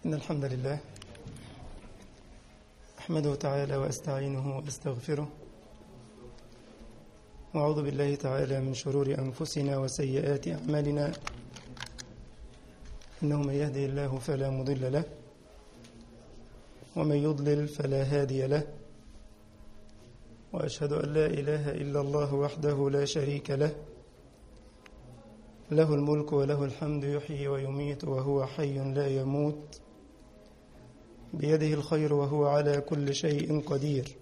إن الحمد لله أحمده تعالى وأستعينه وأستغفره وأعوذ بالله تعالى من شرور أنفسنا وسيئات أعمالنا إنه من يهدي الله فلا مضل له ومن يضلل فلا هادي له وأشهد أن لا إله إلا الله وحده لا شريك له له الملك وله الحمد يحيي ويميت وهو حي لا يموت بيده الخير وهو على كل شيء قدير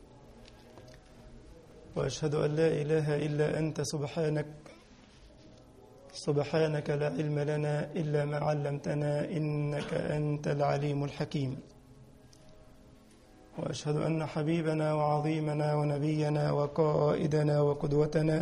وأشهد أن لا إله إلا أنت سبحانك سبحانك لا علم لنا إلا ما علمتنا إنك أنت العليم الحكيم وأشهد أن حبيبنا وعظيمنا ونبينا وقائدنا وقدوتنا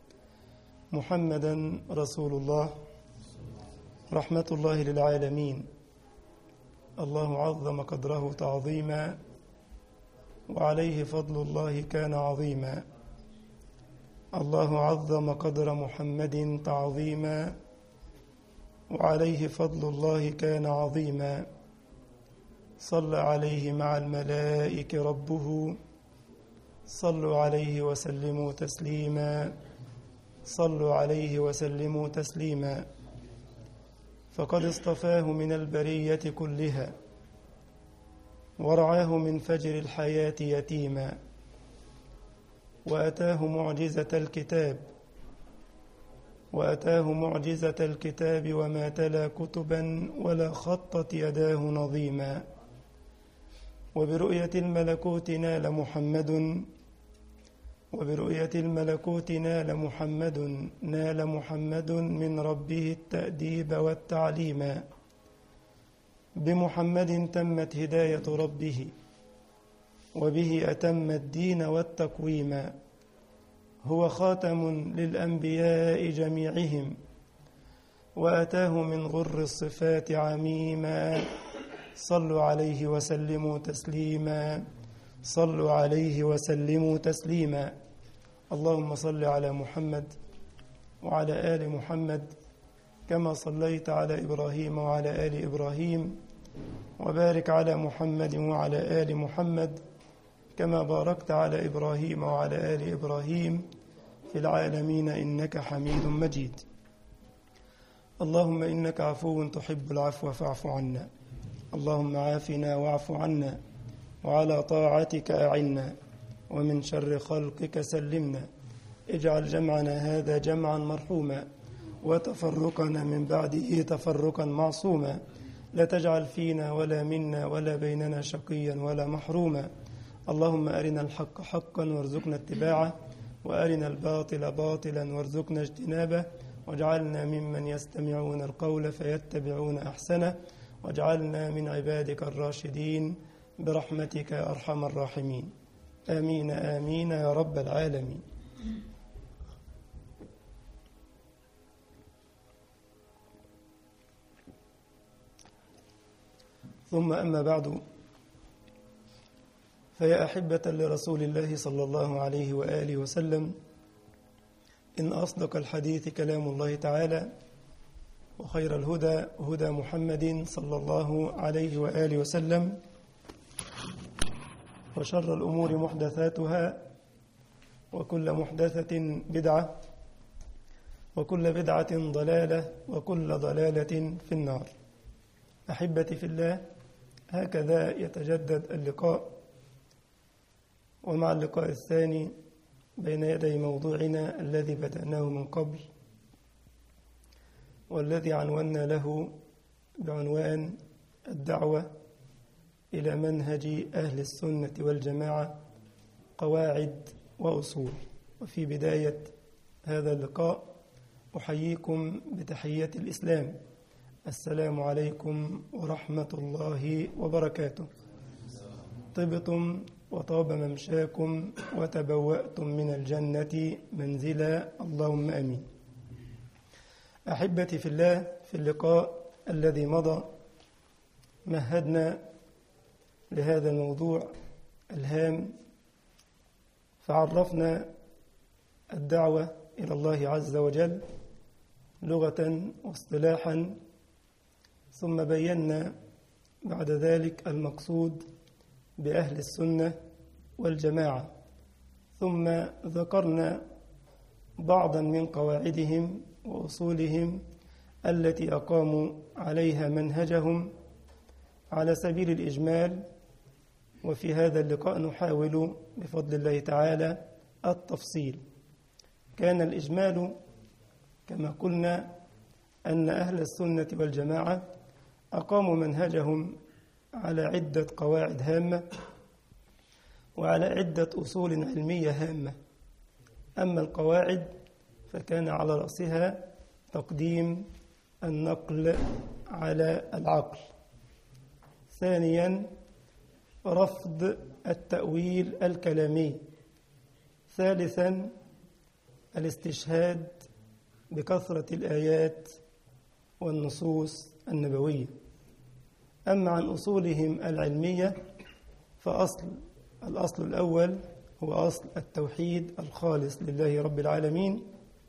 محمدا رسول الله رحمة الله للعالمين الله عظم قدره تعظيما وعليه فضل الله كان عظيما الله عظم قدر محمد تعظيما وعليه فضل الله كان عظيما صلى عليه مع الملائكة ربه صلوا عليه وسلموا تسليما صلوا عليه وسلموا تسليما فقد اصطفاه من البرية كلها ورعاه من فجر الحياة يتيما وأتاه معجزة الكتاب وأتاه معجزة الكتاب وما تلا كتبا ولا خطت يداه نظيما وبرؤية الملكوت نال محمد وبرؤية الملكوت نال محمد نال محمد من ربه التأديب والتعليم بمحمد تمت هداية ربه وبه أتم الدين والتقويم هو خاتم للأنبياء جميعهم وأتاه من غر الصفات عميما صلوا عليه وسلموا تسليما صلوا عليه وسلموا تسليما اللهم صل على محمد وعلى آل محمد كما صليت على إبراهيم وعلى آل إبراهيم وبارك على محمد وعلى آل محمد كما باركت على إبراهيم وعلى آل إبراهيم في العالمين إنك حميد مجيد اللهم إنك عفو تحب العفو فاعف عنا اللهم عافنا واعف عنا وعلى طاعتك أعنا ومن شر خلقك سلمنا اجعل جمعنا هذا جمعا مرحوما وتفرقنا من بعده تفرقا معصوما لا تجعل فينا ولا منا ولا بيننا شقيا ولا محروما اللهم أرنا الحق حقا وارزقنا اتباعه وأرنا الباطل باطلا وارزقنا اجتنابه واجعلنا ممن يستمعون القول فيتبعون أحسنه واجعلنا من عبادك الراشدين برحمتك يا أرحم الراحمين آمين آمين يا رب العالمين ثم أما بعد فيا أحبة لرسول الله صلى الله عليه وآله وسلم إن أصدق الحديث كلام الله تعالى وخير الهدى هدى محمد صلى الله عليه وآله وسلم وشر الأمور محدثاتها وكل محدثة بدعة وكل بدعة ضلالة وكل ضلالة في النار أحبتي في الله هكذا يتجدد اللقاء ومع اللقاء الثاني بين يدي موضوعنا الذي بدأناه من قبل والذي عنونا له بعنوان الدعوة إلى منهج أهل السنة والجماعة قواعد وأصول وفي بداية هذا اللقاء أحييكم بتحية الإسلام السلام عليكم ورحمة الله وبركاته طبتم وطاب ممشاكم وتبوأتم من الجنة منزلا اللهم أمين أحبتي في الله في اللقاء الذي مضى مهدنا لهذا الموضوع الهام فعرفنا الدعوة إلى الله عز وجل لغة واصطلاحا ثم بينا بعد ذلك المقصود بأهل السنة والجماعة ثم ذكرنا بعضا من قواعدهم وأصولهم التي أقاموا عليها منهجهم على سبيل الإجمال وفي هذا اللقاء نحاول بفضل الله تعالى التفصيل كان الإجمال كما قلنا أن أهل السنة والجماعة أقاموا منهجهم على عدة قواعد هامة وعلى عدة أصول علمية هامة أما القواعد فكان على رأسها تقديم النقل على العقل ثانيا رفض التأويل الكلامي ثالثا الاستشهاد بكثرة الآيات والنصوص النبوية أما عن أصولهم العلمية فأصل الأصل الأول هو أصل التوحيد الخالص لله رب العالمين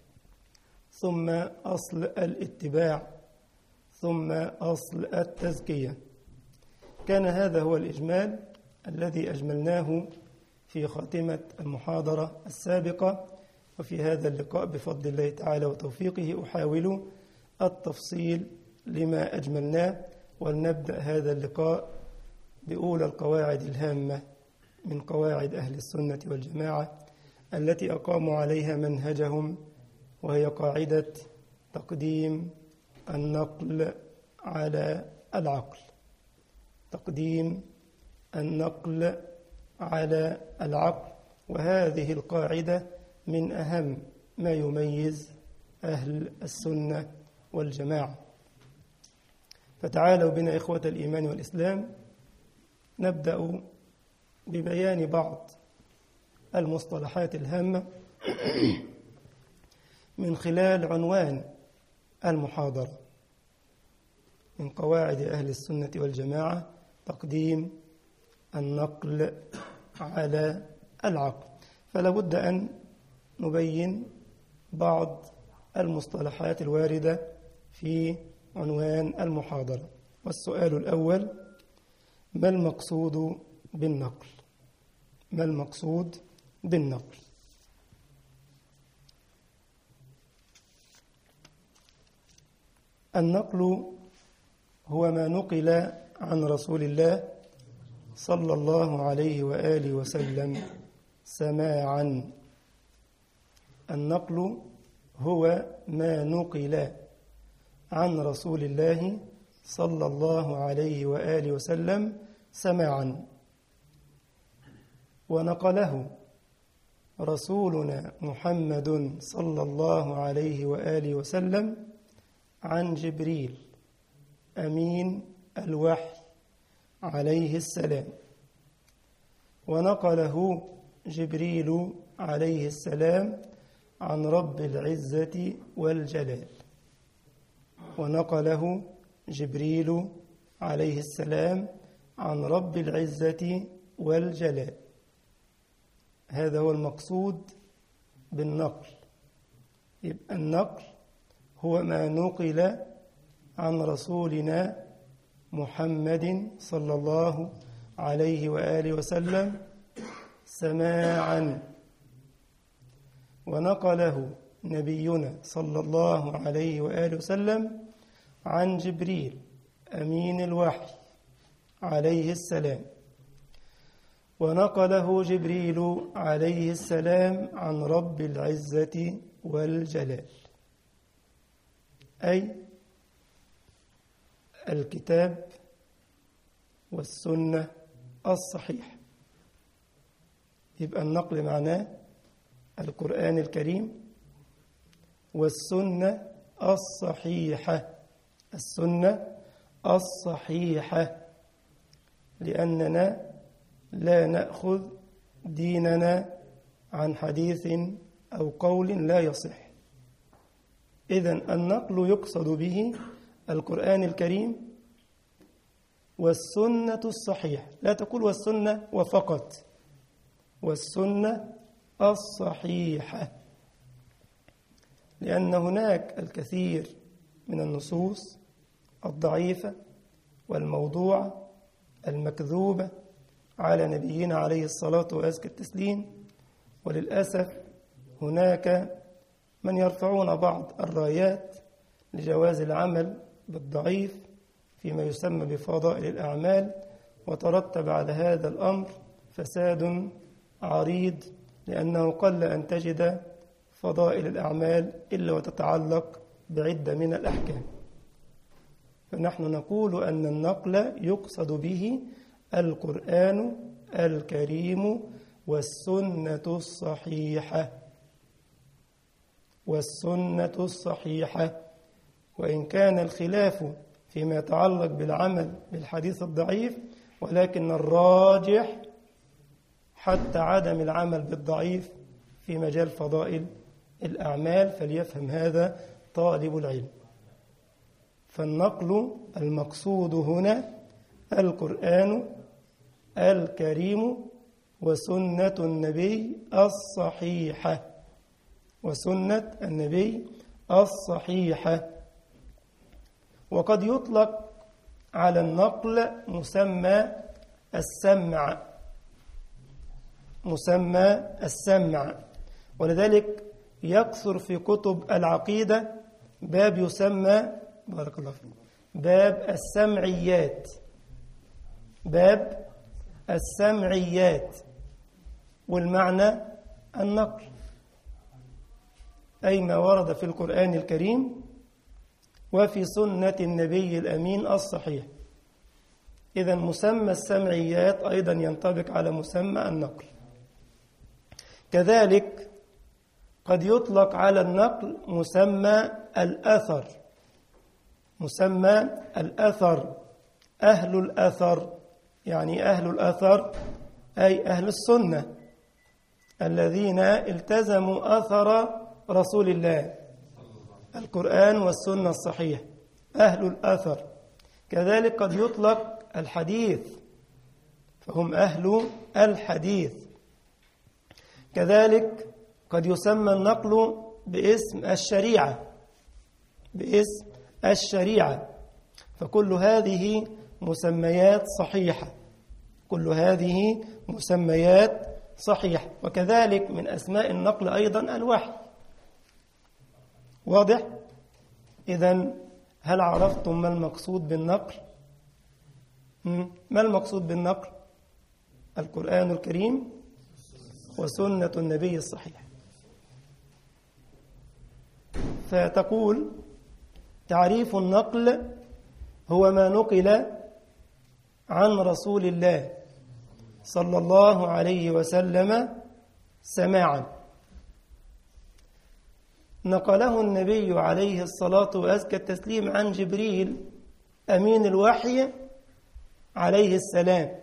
ثم أصل الاتباع ثم أصل التزكية كان هذا هو الإجمال الذي أجملناه في خاتمة المحاضرة السابقة وفي هذا اللقاء بفضل الله تعالى وتوفيقه أحاول التفصيل لما أجملناه ولنبدأ هذا اللقاء بأولى القواعد الهامة من قواعد أهل السنة والجماعة التي أقاموا عليها منهجهم وهي قاعدة تقديم النقل على العقل تقديم النقل على العقل وهذه القاعدة من أهم ما يميز أهل السنة والجماعة فتعالوا بنا إخوة الإيمان والإسلام نبدأ ببيان بعض المصطلحات الهامة من خلال عنوان المحاضرة من قواعد أهل السنة والجماعة تقديم النقل على العقل فلا بد أن نبين بعض المصطلحات الواردة في عنوان المحاضرة والسؤال الأول ما المقصود بالنقل ما المقصود بالنقل النقل هو ما نقل عن رسول الله صلى الله عليه وآله وسلم سماعا النقل هو ما نقل عن رسول الله صلى الله عليه وآله وسلم سماعا ونقله رسولنا محمد صلى الله عليه وآله وسلم عن جبريل أمين الوحي عليه السلام ونقله جبريل عليه السلام عن رب العزة والجلال ونقله جبريل عليه السلام عن رب العزة والجلال هذا هو المقصود بالنقل يبقى النقل هو ما نقل عن رسولنا محمد صلى الله عليه وآله وسلم سماعا ونقله نبينا صلى الله عليه وآله وسلم عن جبريل أمين الوحي عليه السلام ونقله جبريل عليه السلام عن رب العزة والجلال أي الكتاب والسنة الصحيح يبقى النقل معناه القرآن الكريم والسنة الصحيحة السنة الصحيحة لأننا لا نأخذ ديننا عن حديث أو قول لا يصح إذن النقل يقصد به القرآن الكريم والسنة الصحيحة لا تقول والسنة وفقط والسنة الصحيحة لأن هناك الكثير من النصوص الضعيفة والموضوعة المكذوبة على نبينا عليه الصلاة وأزكى التسليم وللأسف هناك من يرفعون بعض الرايات لجواز العمل بالضعيف فيما يسمى بفضائل الأعمال وترتب على هذا الأمر فساد عريض لأنه قل أن تجد فضائل الأعمال إلا وتتعلق بعدة من الأحكام فنحن نقول أن النقل يقصد به القرآن الكريم والسنة الصحيحة والسنة الصحيحة وإن كان الخلاف فيما يتعلق بالعمل بالحديث الضعيف ولكن الراجح حتى عدم العمل بالضعيف في مجال فضائل الأعمال فليفهم هذا طالب العلم فالنقل المقصود هنا القرآن الكريم وسنة النبي الصحيحة وسنة النبي الصحيحة وقد يطلق على النقل مسمى السمع مسمى السمع ولذلك يكثر في كتب العقيدة باب يسمى بارك الله فيك باب السمعيات باب السمعيات والمعنى النقل أي ما ورد في القرآن الكريم وفي سنة النبي الأمين الصحيح إذا مسمى السمعيات أيضا ينطبق على مسمى النقل كذلك قد يطلق على النقل مسمى الأثر مسمى الأثر أهل الأثر يعني أهل الأثر أي أهل السنة الذين التزموا أثر رسول الله القرآن والسنة الصحيح أهل الأثر كذلك قد يطلق الحديث فهم أهل الحديث كذلك قد يسمى النقل باسم الشريعة باسم الشريعة فكل هذه مسميات صحيحة كل هذه مسميات صحيحة وكذلك من أسماء النقل أيضا الوحي واضح؟ إذا هل عرفتم ما المقصود بالنقل؟ ما المقصود بالنقل؟ القرآن الكريم وسنة النبي الصحيح فتقول تعريف النقل هو ما نقل عن رسول الله صلى الله عليه وسلم سماعا نقله النبي عليه الصلاة وأزكى التسليم عن جبريل أمين الوحي عليه السلام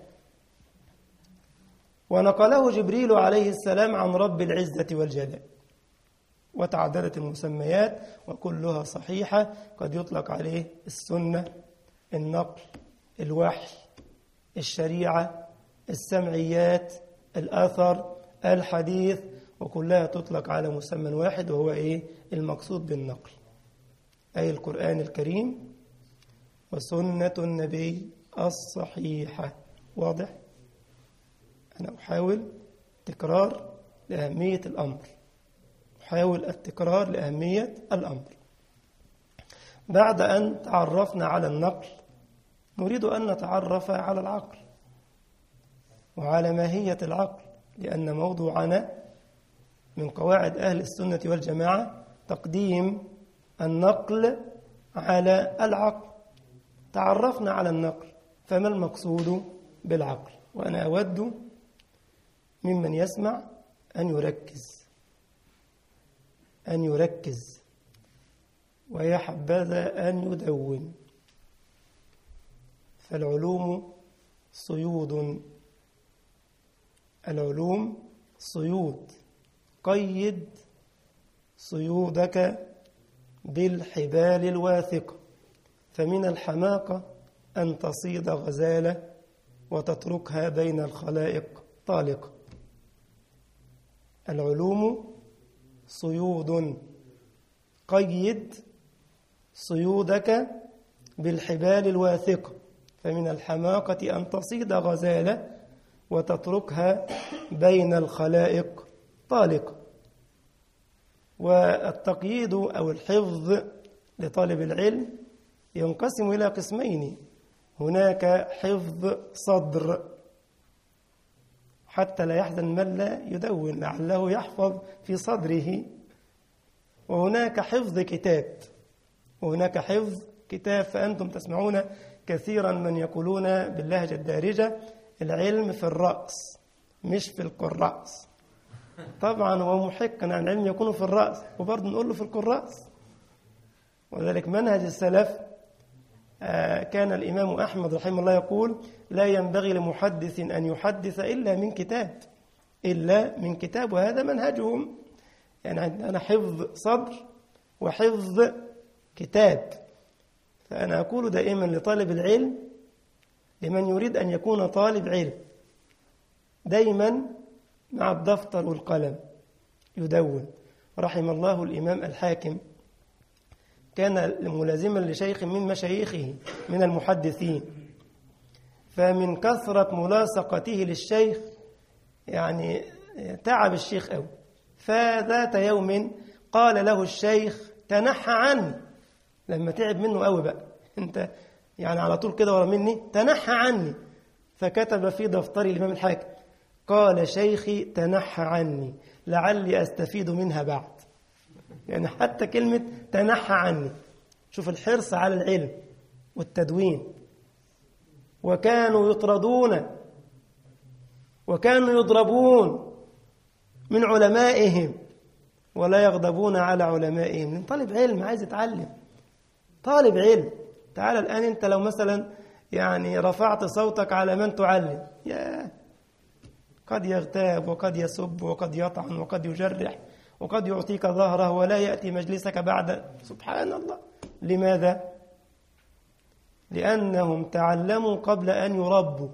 ونقله جبريل عليه السلام عن رب العزة والجلال وتعددت المسميات وكلها صحيحة قد يطلق عليه السنة النقل الوحي الشريعة السمعيات الأثر الحديث وكلها تطلق على مسمى واحد وهو إيه المقصود بالنقل أي القرآن الكريم وسنة النبي الصحيحة واضح أنا أحاول تكرار لأهمية الأمر أحاول التكرار لأهمية الأمر بعد أن تعرفنا على النقل نريد أن نتعرف على العقل وعلى ماهية العقل لأن موضوعنا من قواعد أهل السنة والجماعة تقديم النقل على العقل تعرفنا على النقل فما المقصود بالعقل وأنا أود ممن يسمع أن يركز أن يركز ويا حبذا أن يدون فالعلوم صيود العلوم صيود قيد صيودك بالحبال الواثقة فمن الحماقة أن تصيد غزالة وتتركها بين الخلائق طالقة العلوم صيود قيد صيودك بالحبال الواثقة فمن الحماقة أن تصيد غزالة وتتركها بين الخلائق طالقة والتقييد أو الحفظ لطالب العلم ينقسم إلى قسمين هناك حفظ صدر حتى لا يحزن من لا يدون لعله يحفظ في صدره وهناك حفظ كتاب وهناك حفظ كتاب فأنتم تسمعون كثيرا من يقولون باللهجة الدارجة العلم في الرأس مش في القراص طبعا هو محق أن العلم يكون في الرأس وبرضه نقول له في القراص وذلك منهج السلف كان الإمام أحمد رحمه الله يقول لا ينبغي لمحدث أن يحدث إلا من كتاب إلا من كتاب وهذا منهجهم يعني عندنا حفظ صدر وحفظ كتاب فأنا أقول دائما لطالب العلم لمن يريد أن يكون طالب علم دايما مع الدفتر والقلم يدون رحم الله الإمام الحاكم كان ملازما لشيخ من مشايخه من المحدثين فمن كثرة ملاصقته للشيخ يعني تعب الشيخ أوي فذات يوم قال له الشيخ تنحى عني لما تعب منه قوي بقى انت يعني على طول كده ورا مني تنحى عني فكتب في دفتر الإمام الحاكم قال شيخي تنحى عني لعلي أستفيد منها بعد يعني حتى كلمة تنحى عني شوف الحرص على العلم والتدوين وكانوا يطردون وكانوا يضربون من علمائهم ولا يغضبون على علمائهم من طالب علم عايز يتعلم طالب علم تعال الآن أنت لو مثلا يعني رفعت صوتك على من تعلم يا قد يغتاب وقد يسب وقد يطعن وقد يجرح وقد يعطيك ظهره ولا يأتي مجلسك بعد سبحان الله لماذا؟ لأنهم تعلموا قبل أن يربوا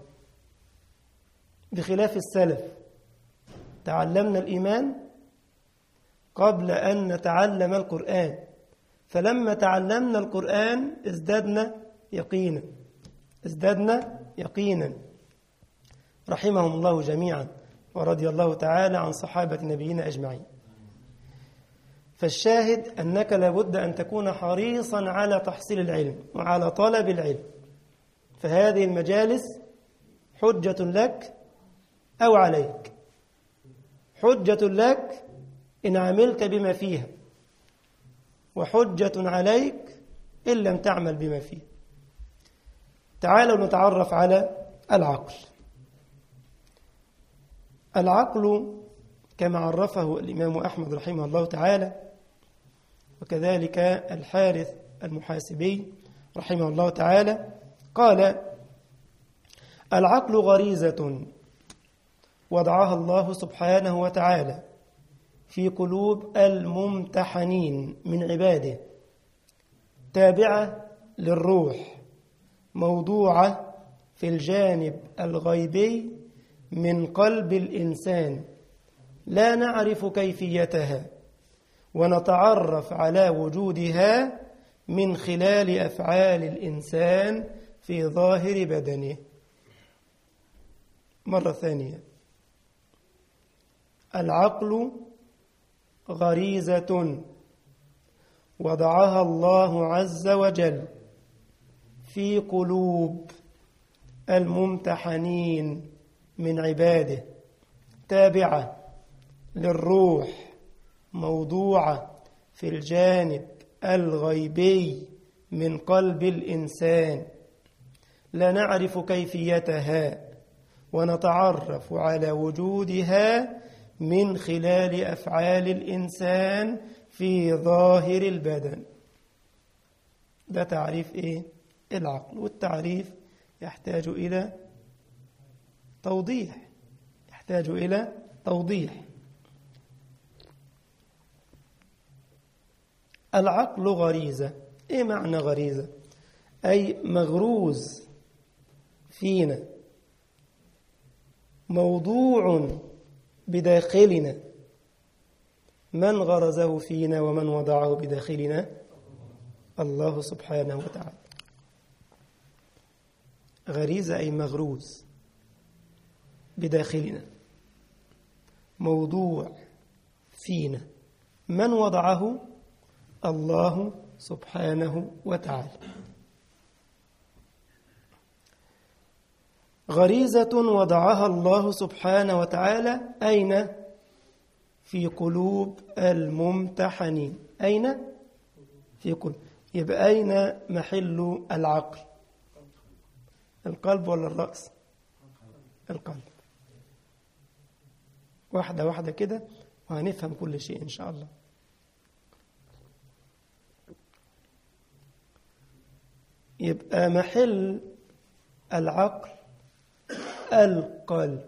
بخلاف السلف تعلمنا الإيمان قبل أن نتعلم القرآن فلما تعلمنا القرآن ازددنا يقينا ازددنا يقينا رحمهم الله جميعا ورضي الله تعالى عن صحابة نبينا أجمعين فالشاهد أنك لابد أن تكون حريصا على تحصيل العلم وعلى طلب العلم فهذه المجالس حجة لك أو عليك حجة لك إن عملت بما فيها وحجة عليك إن لم تعمل بما فيها تعالوا نتعرف على العقل العقل كما عرفه الإمام أحمد رحمه الله تعالى وكذلك الحارث المحاسبي رحمه الله تعالى قال العقل غريزة وضعها الله سبحانه وتعالى في قلوب الممتحنين من عباده تابعة للروح موضوعة في الجانب الغيبي من قلب الإنسان لا نعرف كيفيتها ونتعرف على وجودها من خلال أفعال الإنسان في ظاهر بدنه مرة ثانية العقل غريزة وضعها الله عز وجل في قلوب الممتحنين من عباده تابعة للروح موضوعة في الجانب الغيبي من قلب الإنسان لا نعرف كيفيتها ونتعرف على وجودها من خلال أفعال الإنسان في ظاهر البدن ده تعريف إيه؟ العقل والتعريف يحتاج إلى توضيح يحتاج إلى توضيح العقل غريزة إيه معنى غريزة؟ أي مغروز فينا موضوع بداخلنا من غرزه فينا ومن وضعه بداخلنا الله سبحانه وتعالى غريزة أي مغروز بداخلنا موضوع فينا من وضعه الله سبحانه وتعالى غريزة وضعها الله سبحانه وتعالى أين في قلوب الممتحنين أين في قلوب يبقى أين محل العقل القلب ولا الرأس القلب واحدة واحدة كده وهنفهم كل شيء إن شاء الله يبقى محل العقل القلب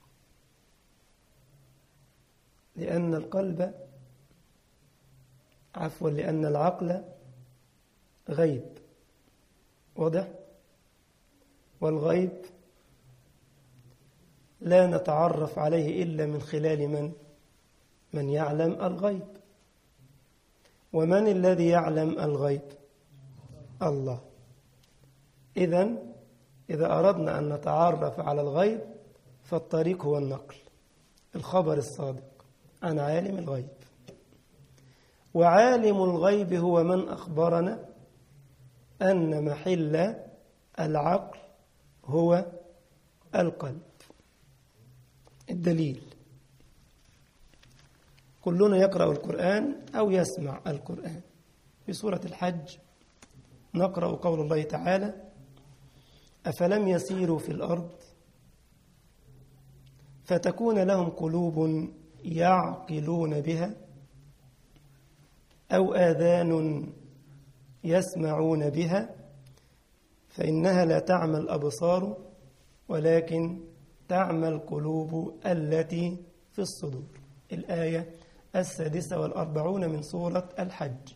لأن القلب عفوا لأن العقل غيب واضح والغيب لا نتعرف عليه إلا من خلال من من يعلم الغيب ومن الذي يعلم الغيب الله إذا إذا أردنا أن نتعرف على الغيب فالطريق هو النقل الخبر الصادق عن عالم الغيب وعالم الغيب هو من أخبرنا أن محل العقل هو القلب الدليل كلنا يقرأ القرآن أو يسمع القرآن في سورة الحج نقرأ قول الله تعالى أفلم يسيروا في الأرض فتكون لهم قلوب يعقلون بها أو آذان يسمعون بها فإنها لا تعمى الأبصار ولكن تعمى القلوب التي في الصدور الآية السادسة والأربعون من سورة الحج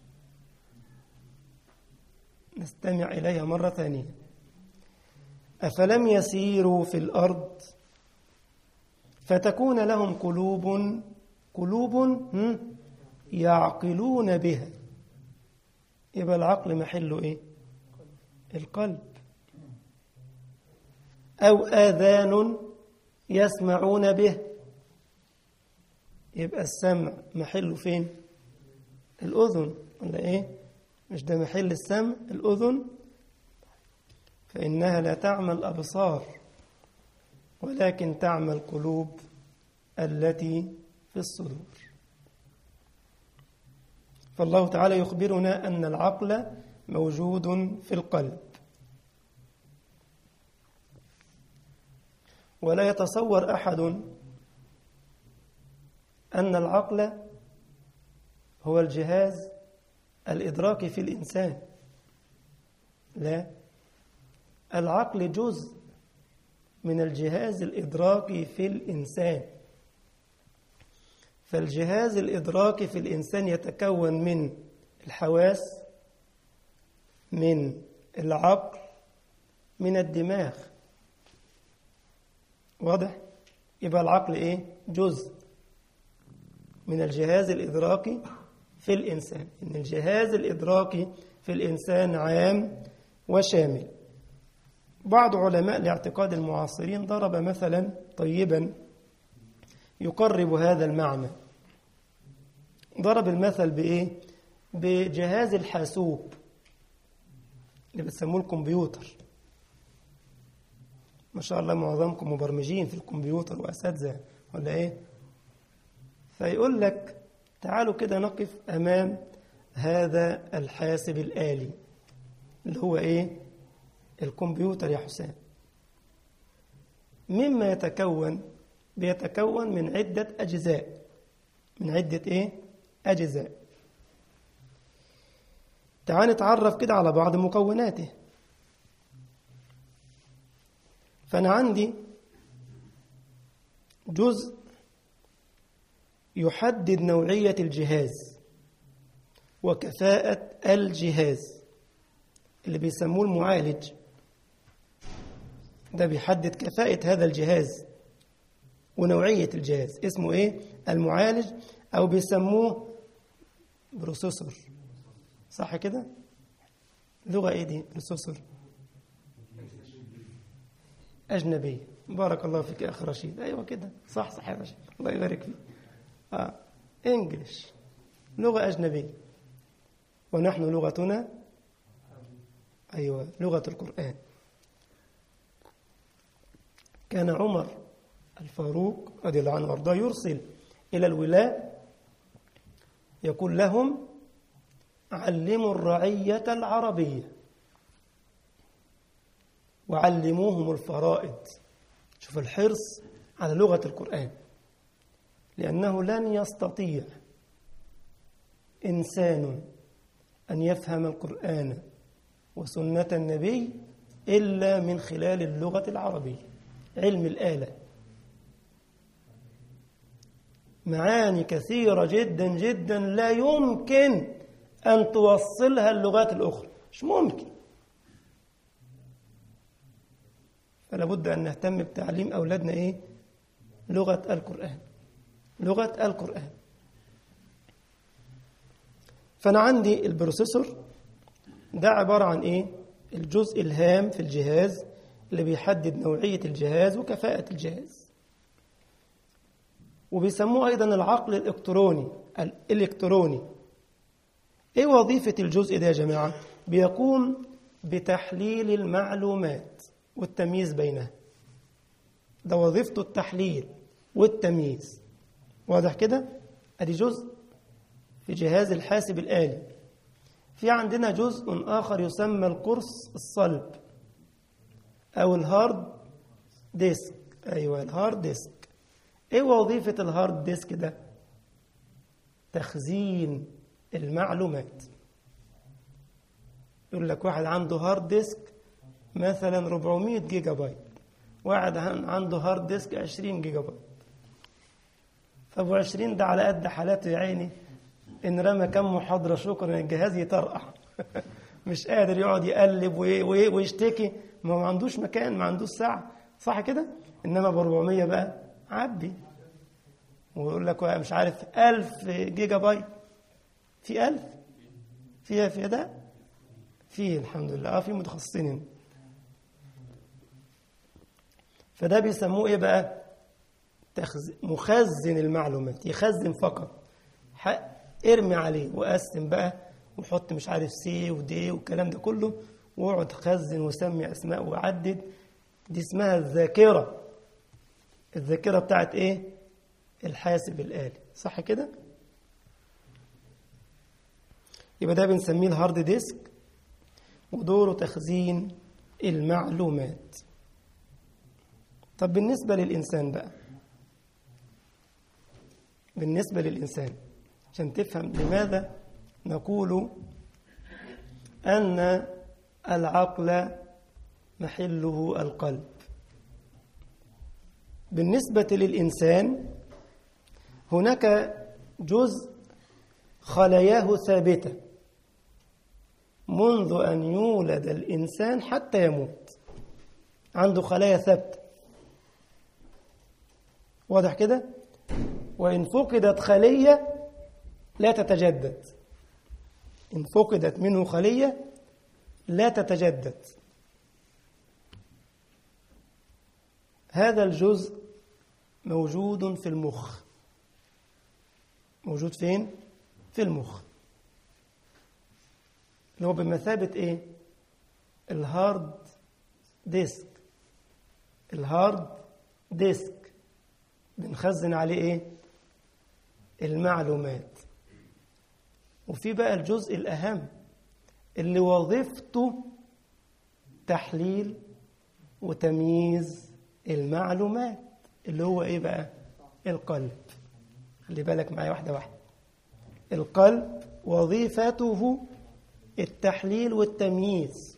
نستمع إليها مرة ثانية أفلم يسيروا في الأرض فتكون لهم قلوب قلوب يعقلون بها يبقى العقل محله إيه القلب أو آذان يسمعون به يبقى السمع محله فين الأذن ولا إيه مش ده محل السمع الأذن فإنها لا تعمى الأبصار ولكن تعمى القلوب التي في الصدور فالله تعالى يخبرنا أن العقل موجود في القلب ولا يتصور أحد أن العقل هو الجهاز الإدراكي في الإنسان لا العقل جزء من الجهاز الإدراكي في الإنسان فالجهاز الإدراكي في الإنسان يتكون من الحواس من العقل من الدماغ واضح يبقى العقل ايه جزء من الجهاز الإدراكي في الإنسان إن الجهاز الإدراكي في الإنسان عام وشامل بعض علماء الاعتقاد المعاصرين ضرب مثلا طيبا يقرب هذا المعنى ضرب المثل بإيه؟ بجهاز الحاسوب اللي بتسموه الكمبيوتر ما شاء الله معظمكم مبرمجين في الكمبيوتر وأساتذة ولا إيه؟ فيقول لك تعالوا كده نقف أمام هذا الحاسب الآلي اللي هو إيه؟ الكمبيوتر يا حسام مما يتكون بيتكون من عدة أجزاء من عدة إيه؟ أجزاء تعال نتعرف كده على بعض مكوناته فأنا عندي جزء يحدد نوعية الجهاز وكفاءة الجهاز اللي بيسموه المعالج ده بيحدد كفاءة هذا الجهاز ونوعية الجهاز اسمه ايه المعالج او بيسموه بروسيسور صح كده لغة ايه دي بروسيسور أجنبية بارك الله فيك يا أخي رشيد أيوة كده صح صح يا رشيد الله يبارك فيك آه. إنجلش لغة أجنبية ونحن لغتنا أيوة لغة القرآن كان عمر الفاروق رضي الله عنه وارضاه يرسل إلى الولاة يقول لهم علموا الرعية العربية وعلموهم الفرائض شوف الحرص على لغة القرآن لأنه لن يستطيع إنسان أن يفهم القرآن وسنة النبي إلا من خلال اللغة العربية علم الآلة معاني كثيرة جدا جدا لا يمكن أن توصلها اللغات الأخرى مش ممكن فلا بد أن نهتم بتعليم أولادنا إيه لغة القرآن لغة القرآن فأنا عندي البروسيسور ده عبارة عن إيه الجزء الهام في الجهاز اللي بيحدد نوعية الجهاز وكفاءة الجهاز وبيسموه أيضا العقل الإلكتروني الإلكتروني إيه وظيفة الجزء ده يا جماعة بيقوم بتحليل المعلومات والتمييز بينها ده وظيفته التحليل والتمييز واضح كده ادي جزء في جهاز الحاسب الآلي في عندنا جزء آخر يسمى القرص الصلب أو الهارد ديسك أيوة الهارد ديسك إيه وظيفة الهارد ديسك ده تخزين المعلومات يقول لك واحد عنده هارد ديسك مثلا 400 جيجا بايت واحد عنده هارد ديسك 20 جيجا بايت فابو 20 ده على قد حالاته يا عيني ان رمى كم محاضره شكرا الجهاز يطرقع مش قادر يقعد يقلب ويشتكي ما هو ما عندوش مكان ما عندوش ساعه صح كده انما ب 400 بقى عدي ويقول لك مش عارف 1000 جيجا بايت في 1000 فيها في ده في الحمد لله اه في متخصصين هنا فده بيسموه ايه بقى تخز... مخزن المعلومات يخزن فقط ارمي عليه وقسم بقى وحط مش عارف سي ودي والكلام ده كله واقعد خزن وسمي اسماء وعدد دي اسمها الذاكره الذاكره بتاعت ايه الحاسب الآلي صح كده يبقى ده بنسميه الهارد ديسك ودوره تخزين المعلومات طب بالنسبة للإنسان بقى بالنسبة للإنسان عشان تفهم لماذا نقول أن العقل محله القلب بالنسبة للإنسان هناك جزء خلاياه ثابتة منذ أن يولد الإنسان حتى يموت عنده خلايا ثابتة واضح كده وإن فقدت خلية لا تتجدد إن فقدت منه خلية لا تتجدد هذا الجزء موجود في المخ موجود فين؟ في المخ اللي هو بمثابة إيه؟ الهارد ديسك الهارد ديسك بنخزن عليه إيه؟ المعلومات وفي بقى الجزء الأهم اللي وظيفته تحليل وتمييز المعلومات اللي هو إيه بقى؟ القلب خلي بالك معايا واحدة واحدة القلب وظيفته التحليل والتمييز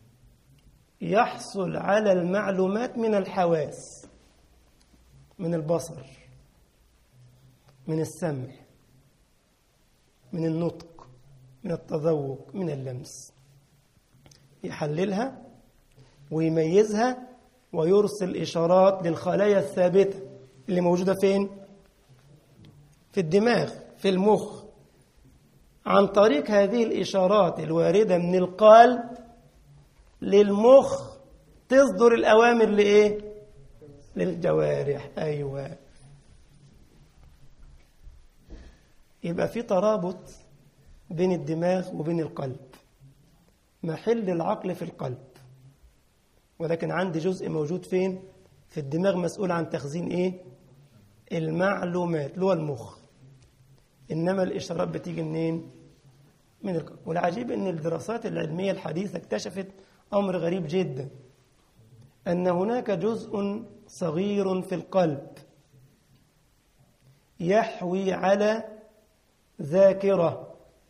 يحصل على المعلومات من الحواس من البصر من السمع من النطق من التذوق من اللمس يحللها ويميزها ويرسل إشارات للخلايا الثابتة اللي موجودة فين؟ في الدماغ في المخ عن طريق هذه الإشارات الواردة من القلب للمخ تصدر الأوامر لإيه؟ للجوارح أيوة يبقى في ترابط بين الدماغ وبين القلب محل العقل في القلب ولكن عندي جزء موجود فين في الدماغ مسؤول عن تخزين ايه المعلومات اللي هو المخ انما الاشارات بتيجي منين من القلب والعجيب ان الدراسات العلميه الحديثه اكتشفت امر غريب جدا ان هناك جزء صغير في القلب يحوي على ذاكره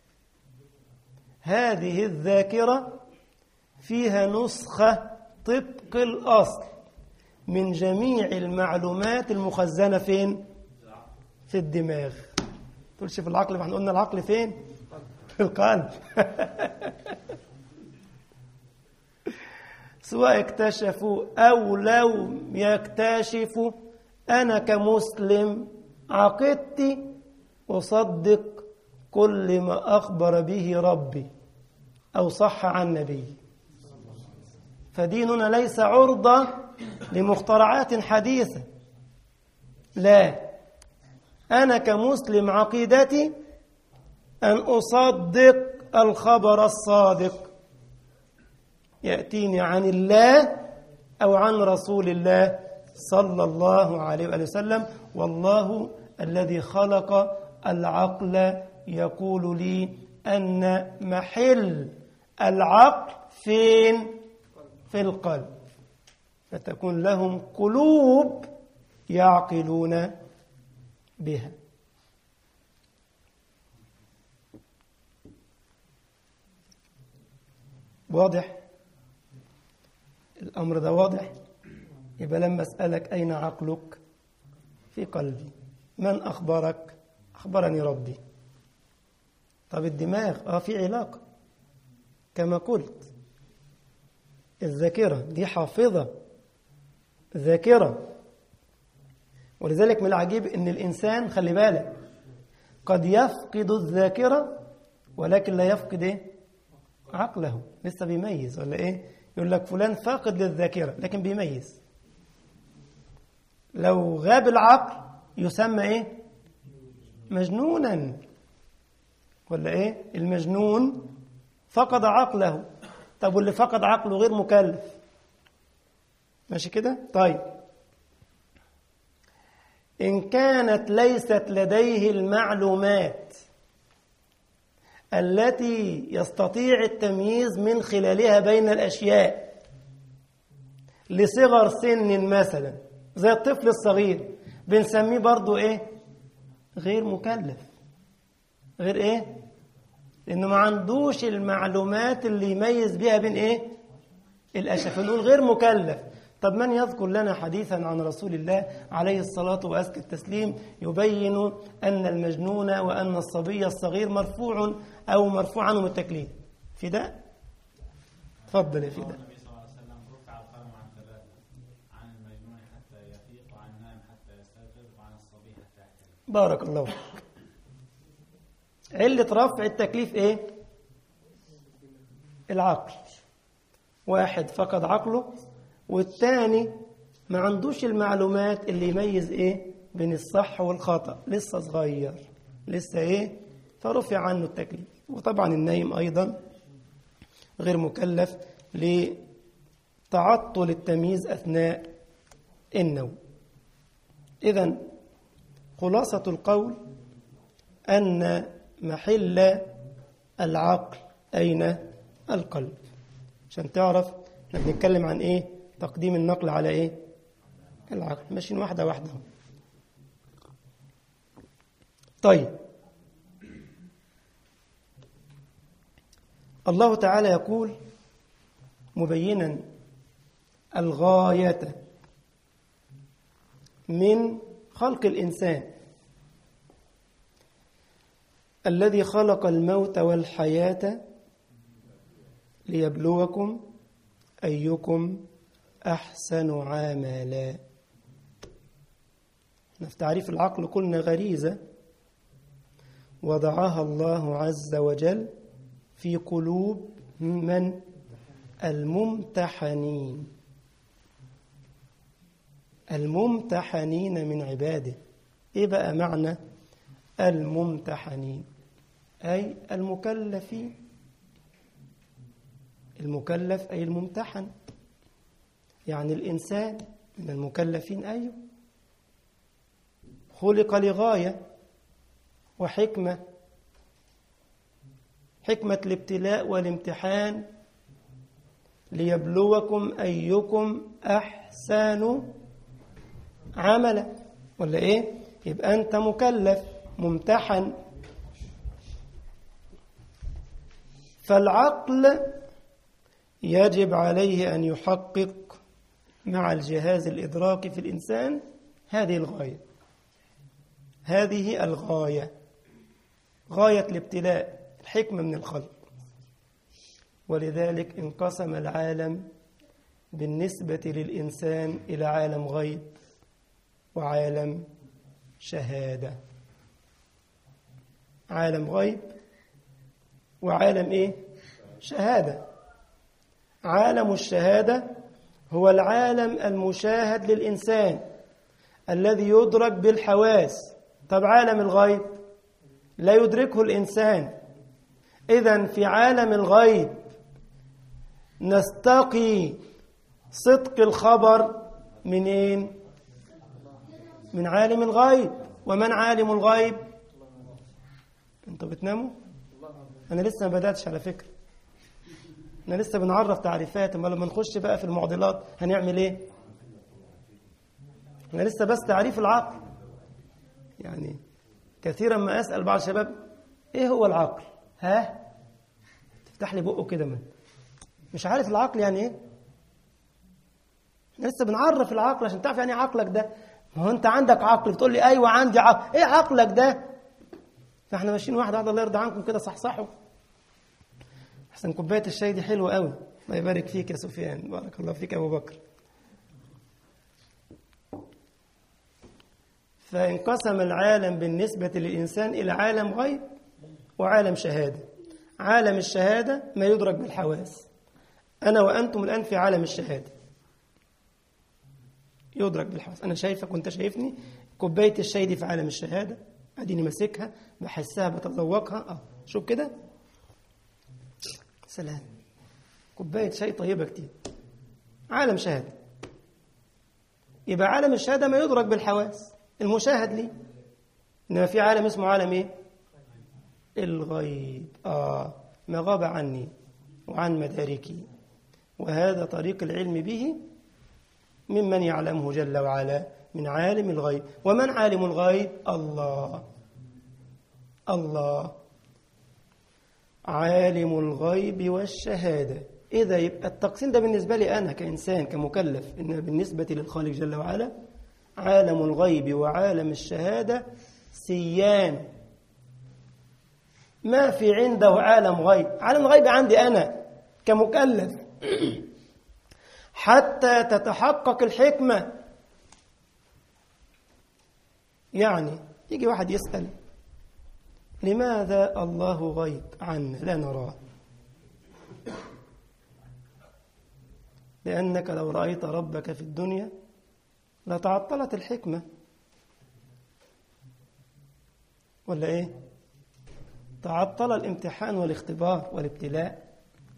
هذه الذاكره فيها نسخه طبق الاصل من جميع المعلومات المخزنه فين في الدماغ تقولش في العقل ما احنا قلنا العقل فين في القلب سواء اكتشفوا أو لو يكتشفوا أنا كمسلم عقيدتي أصدق كل ما أخبر به ربي أو صح عن نبي فديننا ليس عرضة لمخترعات حديثة لا أنا كمسلم عقيدتي أن أصدق الخبر الصادق يأتيني عن الله أو عن رسول الله صلى الله عليه وآله وسلم والله الذي خلق العقل يقول لي أن محل العقل فين في القلب فتكون لهم قلوب يعقلون بها واضح الأمر ده واضح يبقى لما أسألك أين عقلك في قلبي من أخبرك أخبرني ربي طب الدماغ آه في علاقة كما قلت الذاكرة دي حافظة ذاكرة ولذلك من العجيب ان الانسان خلي بالك قد يفقد الذاكره ولكن لا يفقد ايه عقله لسه بيميز ولا ايه يقول لك فلان فاقد للذاكره لكن بيميز لو غاب العقل يسمى ايه مجنونا ولا ايه المجنون فقد عقله طب واللي فقد عقله غير مكلف ماشي كده طيب إن كانت ليست لديه المعلومات التي يستطيع التمييز من خلالها بين الأشياء لصغر سن مثلا زي الطفل الصغير بنسميه برضو إيه غير مكلف غير إيه لأنه ما عندوش المعلومات اللي يميز بها بين إيه الأشياء فنقول غير مكلف طب من يذكر لنا حديثا عن رسول الله عليه الصلاة وأزكى التسليم يبين أن المجنون وأن الصبي الصغير مرفوع أو مرفوع عنه التكليف في ده تفضل يا في ده النبي صلى الله عليه وسلم رفع القلم عن ثلاثة عن المجنون حتى يفيق وعن النائم حتى يستيقظ وعن الصبي حتى يحتلم بارك الله فيك علة رفع التكليف إيه العقل واحد فقد عقله والتاني ما عندوش المعلومات اللي يميز ايه بين الصح والخطأ لسه صغير لسه ايه فرفع عنه التكليف وطبعا النايم ايضا غير مكلف لتعطل التمييز اثناء النوم اذا خلاصة القول ان محل العقل اين القلب عشان تعرف احنا بنتكلم عن ايه تقديم النقل على ايه العقل ماشيين واحدة واحدة طيب الله تعالى يقول مبينا الغاية من خلق الإنسان الذي خلق الموت والحياة ليبلوكم أيكم أحسن عملا في تعريف العقل قلنا غريزة وضعها الله عز وجل في قلوب من الممتحنين الممتحنين من عباده إيه بقى معنى الممتحنين أي المكلفين المكلف أي الممتحن يعني الإنسان من المكلفين أيوه خلق لغاية وحكمة حكمة الابتلاء والامتحان ليبلوكم أيكم أحسن عملا ولا إيه؟ يبقى أنت مكلف ممتحن فالعقل يجب عليه أن يحقق مع الجهاز الإدراكي في الإنسان هذه الغاية هذه الغاية غاية الابتلاء الحكمة من الخلق ولذلك انقسم العالم بالنسبة للإنسان إلى عالم غيب وعالم شهادة عالم غيب وعالم إيه؟ شهادة عالم الشهادة هو العالم المشاهد للإنسان الذي يدرك بالحواس طب عالم الغيب لا يدركه الإنسان إذا في عالم الغيب نستقي صدق الخبر منين؟ من عالم الغيب ومن عالم الغيب؟ انتوا بتناموا؟ أنا لسه ما بدأتش على فكرة احنا لسه بنعرف تعريفات اما لما نخش بقى في المعضلات هنعمل ايه احنا لسه بس تعريف العقل يعني كثيرا ما اسال بعض الشباب ايه هو العقل ها تفتح لي بقه كده من مش عارف العقل يعني ايه احنا لسه بنعرف العقل عشان تعرف يعني ايه عقلك ده ما هو انت عندك عقل بتقول لي ايوه عندي عقل ايه عقلك ده فاحنا ماشيين واحده واحده الله يرضى عنكم كده صحصحوا احسن كوبايه الشاي دي حلوه قوي الله يبارك فيك يا سفيان بارك الله فيك يا ابو بكر فانقسم العالم بالنسبه للانسان الى عالم غيب وعالم شهاده عالم الشهاده ما يدرك بالحواس انا وانتم الان في عالم الشهاده يدرك بالحواس انا شايفك وانت شايفني كوبايه الشاي دي في عالم الشهاده اديني ماسكها بحسها بتذوقها اه شوف كده سلام كوباية شاي طيبة كتير عالم شهادة يبقى عالم الشهادة ما يدرك بالحواس المشاهد ليه إنما في عالم اسمه عالم إيه الغيب آه ما غاب عني وعن مداركي وهذا طريق العلم به ممن يعلمه جل وعلا من عالم الغيب ومن عالم الغيب الله الله عالم الغيب والشهادة إذا يبقى التقسيم ده بالنسبة لي أنا كإنسان كمكلف إن بالنسبة للخالق جل وعلا عالم الغيب وعالم الشهادة سيان ما في عنده عالم غيب عالم الغيب عندي أنا كمكلف حتى تتحقق الحكمة يعني يجي واحد يسأل لماذا الله غيب عنا لا نراه لأنك لو رأيت ربك في الدنيا لتعطلت الحكمة ولا إيه تعطل الامتحان والاختبار والابتلاء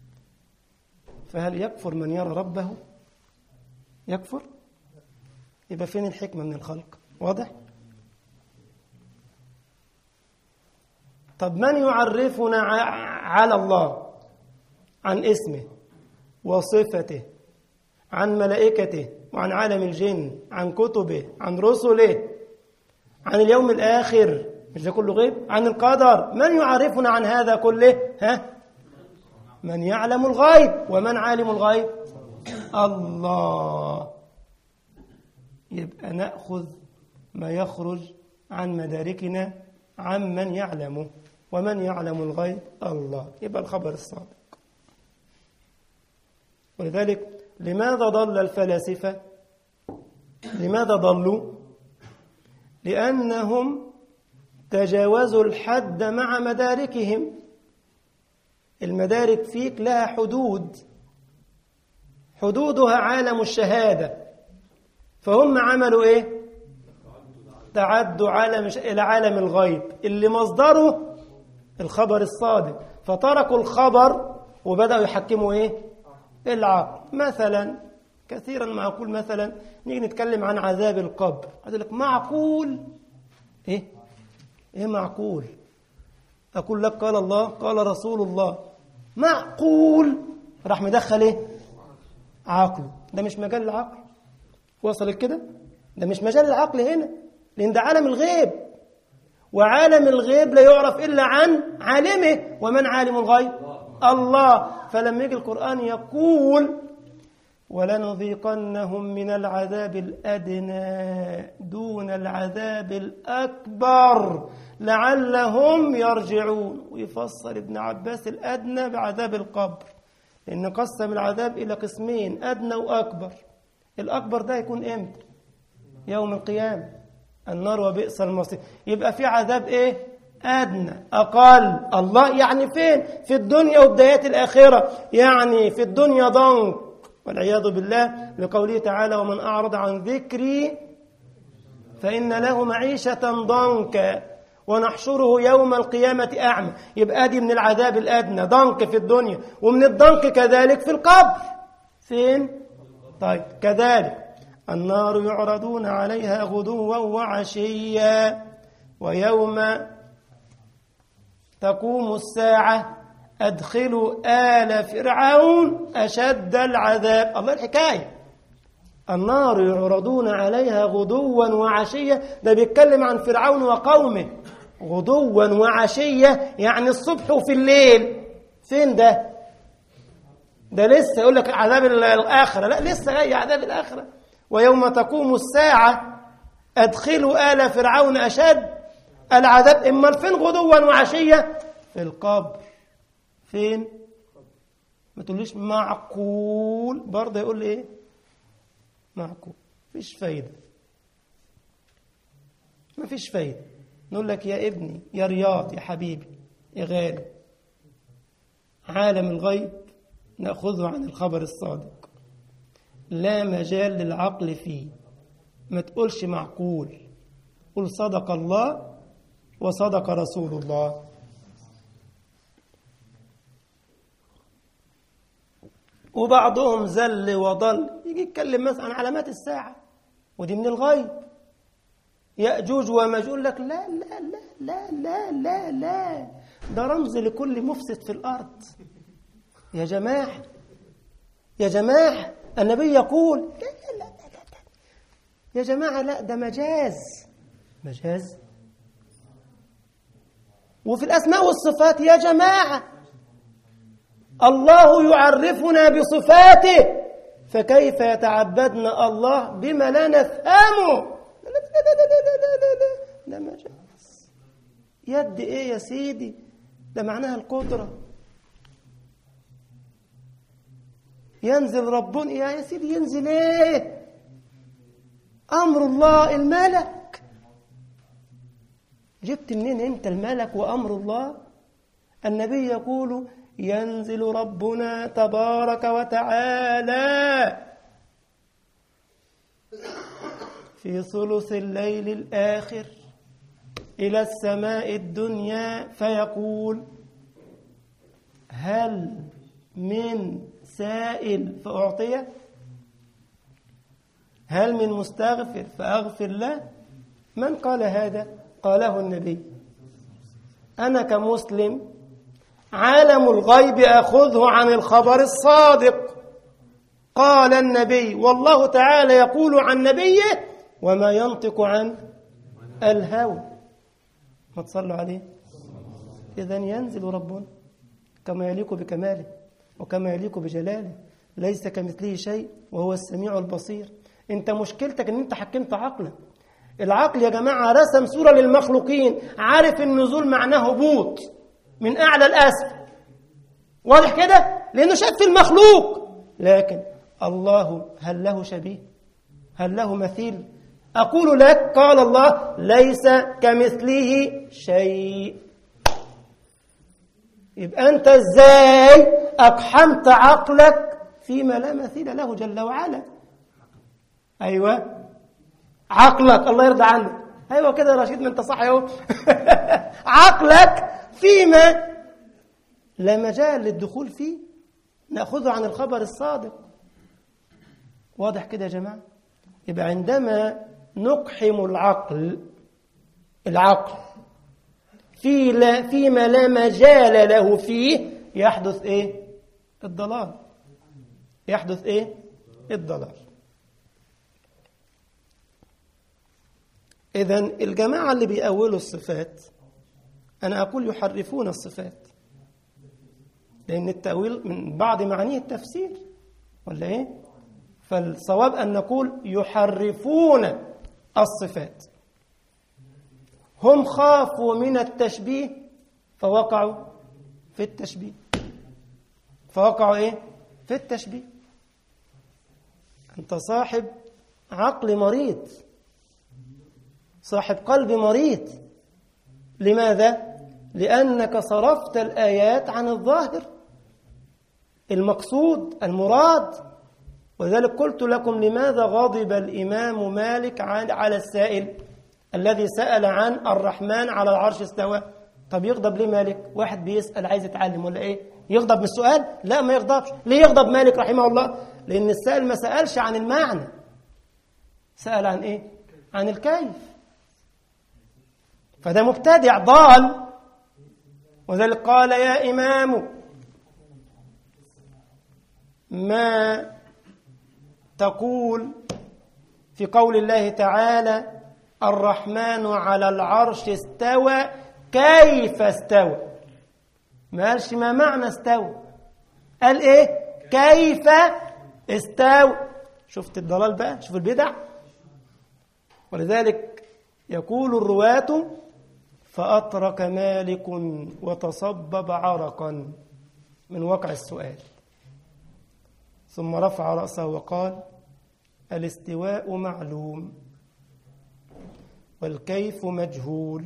فهل يكفر من يرى ربه يكفر يبقى فين الحكمة من الخلق واضح طب من يعرفنا على الله عن اسمه وصفته عن ملائكته وعن عالم الجن عن كتبه عن رسله عن اليوم الآخر مش ده كله غيب عن القدر من يعرفنا عن هذا كله ها من يعلم الغيب ومن عالم الغيب الله يبقى نأخذ ما يخرج عن مداركنا عمن يعلمه ومن يعلم الغيب الله يبقى الخبر الصادق ولذلك لماذا ضل الفلاسفة لماذا ضلوا لأنهم تجاوزوا الحد مع مداركهم المدارك فيك لها حدود حدودها عالم الشهادة فهم عملوا ايه تعدوا عالم الى عالم الغيب اللي مصدره الخبر الصادق فتركوا الخبر وبداوا يحكموا ايه العقل مثلا كثيرا ما اقول مثلا نيجي نتكلم عن عذاب القبر اقول لك معقول ايه ايه معقول اقول لك قال الله قال رسول الله معقول راح مدخل ايه عقله ده مش مجال العقل وصلت كده ده مش مجال العقل هنا لان ده عالم الغيب وعالم الغيب لا يعرف الا عن عالمه ومن عالم الغيب الله فلما يجي القران يقول ولنذيقنهم من العذاب الادنى دون العذاب الاكبر لعلهم يرجعون ويفسر ابن عباس الادنى بعذاب القبر لان قسم العذاب الى قسمين ادنى واكبر الاكبر ده يكون امتى يوم القيامه النار وبئس المصير يبقى في عذاب ايه ادنى اقل الله يعني فين في الدنيا وبدايات الاخره يعني في الدنيا ضنك والعياذ بالله لقوله تعالى ومن اعرض عن ذكري فان له معيشه ضنكا ونحشره يوم القيامة أعمى يبقى دي من العذاب الأدنى ضنك في الدنيا ومن الضنك كذلك في القبر فين؟ طيب كذلك النار يعرضون عليها غدوا وعشيا ويوم تقوم الساعة أدخلوا آل فرعون أشد العذاب الله الحكاية النار يعرضون عليها غدوا وعشية ده بيتكلم عن فرعون وقومه غدوا وعشية يعني الصبح وفي الليل فين ده ده لسه يقول لك عذاب الآخرة لا لسه جاي عذاب الآخرة ويوم تقوم الساعة أدخلوا آل فرعون أشد العذاب إما فين غدوا وعشية في القبر فين ما تقوليش معقول برضه يقول لي ايه معقول مفيش فايدة مفيش فايدة نقول لك يا ابني يا رياض يا حبيبي يا غالي عالم الغيب نأخذه عن الخبر الصادق لا مجال للعقل فيه ما تقولش معقول قل صدق الله وصدق رسول الله وبعضهم زل وضل يجي يتكلم مثلا عن علامات الساعة ودي من الغيب يأجوج وماجوج لك لا لا لا لا لا لا لا ده رمز لكل مفسد في الأرض يا جماعة يا جماعة النبي يقول لا لا لا لا لا يا جماعة لا ده مجاز مجاز وفي الأسماء والصفات يا جماعة الله يعرفنا بصفاته فكيف يتعبدنا الله بما لا نفهمه لا لا لا لا لا لا لا لا ده مجاز يد ايه يا سيدي ده معناها القدرة ينزل ربنا يا يا سيدي ينزل ايه امر الله الملك جبت منين انت الملك وامر الله النبي يقول ينزل ربنا تبارك وتعالى في ثلث الليل الآخر إلى السماء الدنيا فيقول هل من سائل فأعطيه هل من مستغفر فأغفر له من قال هذا قاله النبي أنا كمسلم عالم الغيب أخذه عن الخبر الصادق قال النبي والله تعالى يقول عن نبيه وما ينطق عن الهوى ما تصلوا عليه إذا ينزل ربنا كما يليق بكماله وكما يليق بجلاله ليس كمثله شيء وهو السميع البصير انت مشكلتك ان انت حكمت عقلك العقل يا جماعة رسم صورة للمخلوقين عارف النزول معناه هبوط من أعلى الأسفل واضح كده لأنه شاف في المخلوق لكن الله هل له شبيه هل له مثيل أقول لك قال الله ليس كمثله شيء يبقى أنت إزاي أقحمت عقلك فيما لا مثيل له جل وعلا أيوة عقلك الله يرضى عنك ايوه كده يا رشيد ما انت صح اهو عقلك فيما لا مجال للدخول فيه ناخذه عن الخبر الصادق واضح كده يا جماعه يبقى عندما نقحم العقل العقل في لا فيما لا مجال له فيه يحدث ايه الضلال يحدث ايه الضلال اذا الجماعه اللي بيأولوا الصفات انا اقول يحرفون الصفات لان التأويل من بعض معانيه التفسير ولا ايه فالصواب ان نقول يحرفون الصفات هم خافوا من التشبيه فوقعوا في التشبيه فوقعوا ايه في التشبيه انت صاحب عقل مريض صاحب قلب مريض لماذا لانك صرفت الايات عن الظاهر المقصود المراد وذلك قلت لكم لماذا غضب الامام مالك على السائل الذي سال عن الرحمن على العرش استوى طب يغضب ليه مالك واحد بيسال عايز يتعلم ولا ايه يغضب من السؤال لا ما يغضبش ليه يغضب مالك رحمه الله لان السائل ما سالش عن المعنى سال عن ايه عن الكيف فده مبتدع ضال وذلك قال يا إمام ما تقول في قول الله تعالى الرحمن على العرش استوى كيف استوى ما قالش ما معنى استوى قال ايه كيف استوى شفت الضلال بقى شوف البدع ولذلك يقول الرواة فأطرق مالك وتصبب عرقا من وقع السؤال ثم رفع رأسه وقال الاستواء معلوم والكيف مجهول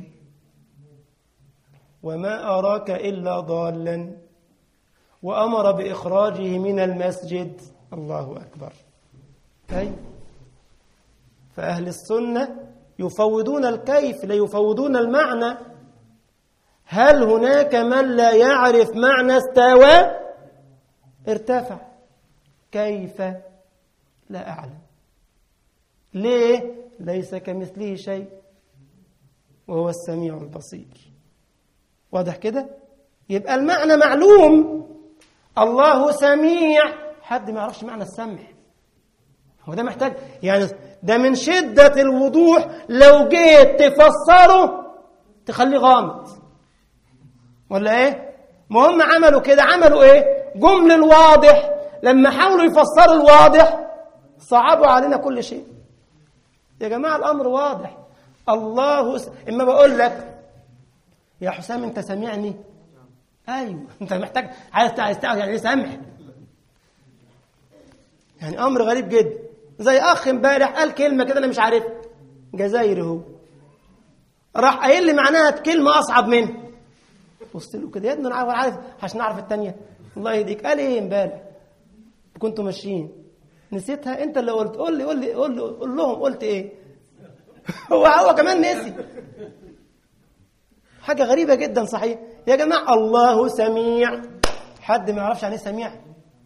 وما أراك إلا ضالا وأمر بإخراجه من المسجد الله أكبر أي فأهل السنة يفوضون الكيف لا يفوضون المعنى هل هناك من لا يعرف معنى استوى ارتفع كيف لا أعلم ليه ليس كمثله شيء وهو السميع البصير واضح كده يبقى المعنى معلوم الله سميع حد ما يعرفش معنى السمع هو ده محتاج يعني ده من شدة الوضوح لو جيت تفسره تخليه غامض ولا ايه ما هم عملوا كده عملوا ايه جمل الواضح لما حاولوا يفسروا الواضح صعبوا علينا كل شيء يا جماعة الأمر واضح الله س... إما بقول لك يا حسام أنت سامعني أيوه أنت محتاج عايز عايز تعرف يعني إيه سمح يعني أمر غريب جدا زي أخ امبارح قال كلمة كده أنا مش عارفها جزائري هو راح قايل لي معناها كلمة أصعب منها بصت له كده يا ابني أنا عارف عارف عشان أعرف التانية الله يهديك قال إيه امبارح كنتوا ماشيين نسيتها أنت اللي قلت قول لي قول لي قول, لي قول لهم قلت إيه هو هو كمان نسي حاجة غريبة جدا صحيح يا جماعة الله سميع حد ما يعرفش يعني ايه سميع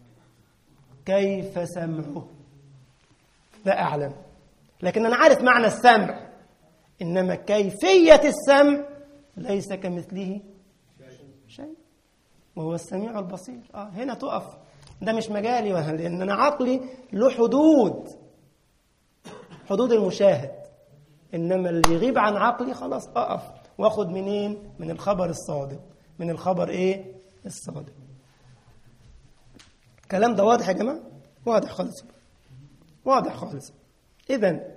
كيف سمعه لا أعلم لكن أنا عارف معنى السمع إنما كيفية السمع ليس كمثله شيء وهو السميع البصير آه هنا تقف ده مش مجالي لأن أنا عقلي له حدود حدود المشاهد إنما اللي يغيب عن عقلي خلاص أقف واخد منين من الخبر الصادق من الخبر إيه الصادق الكلام ده واضح يا جماعة واضح خالص واضح خالص إذا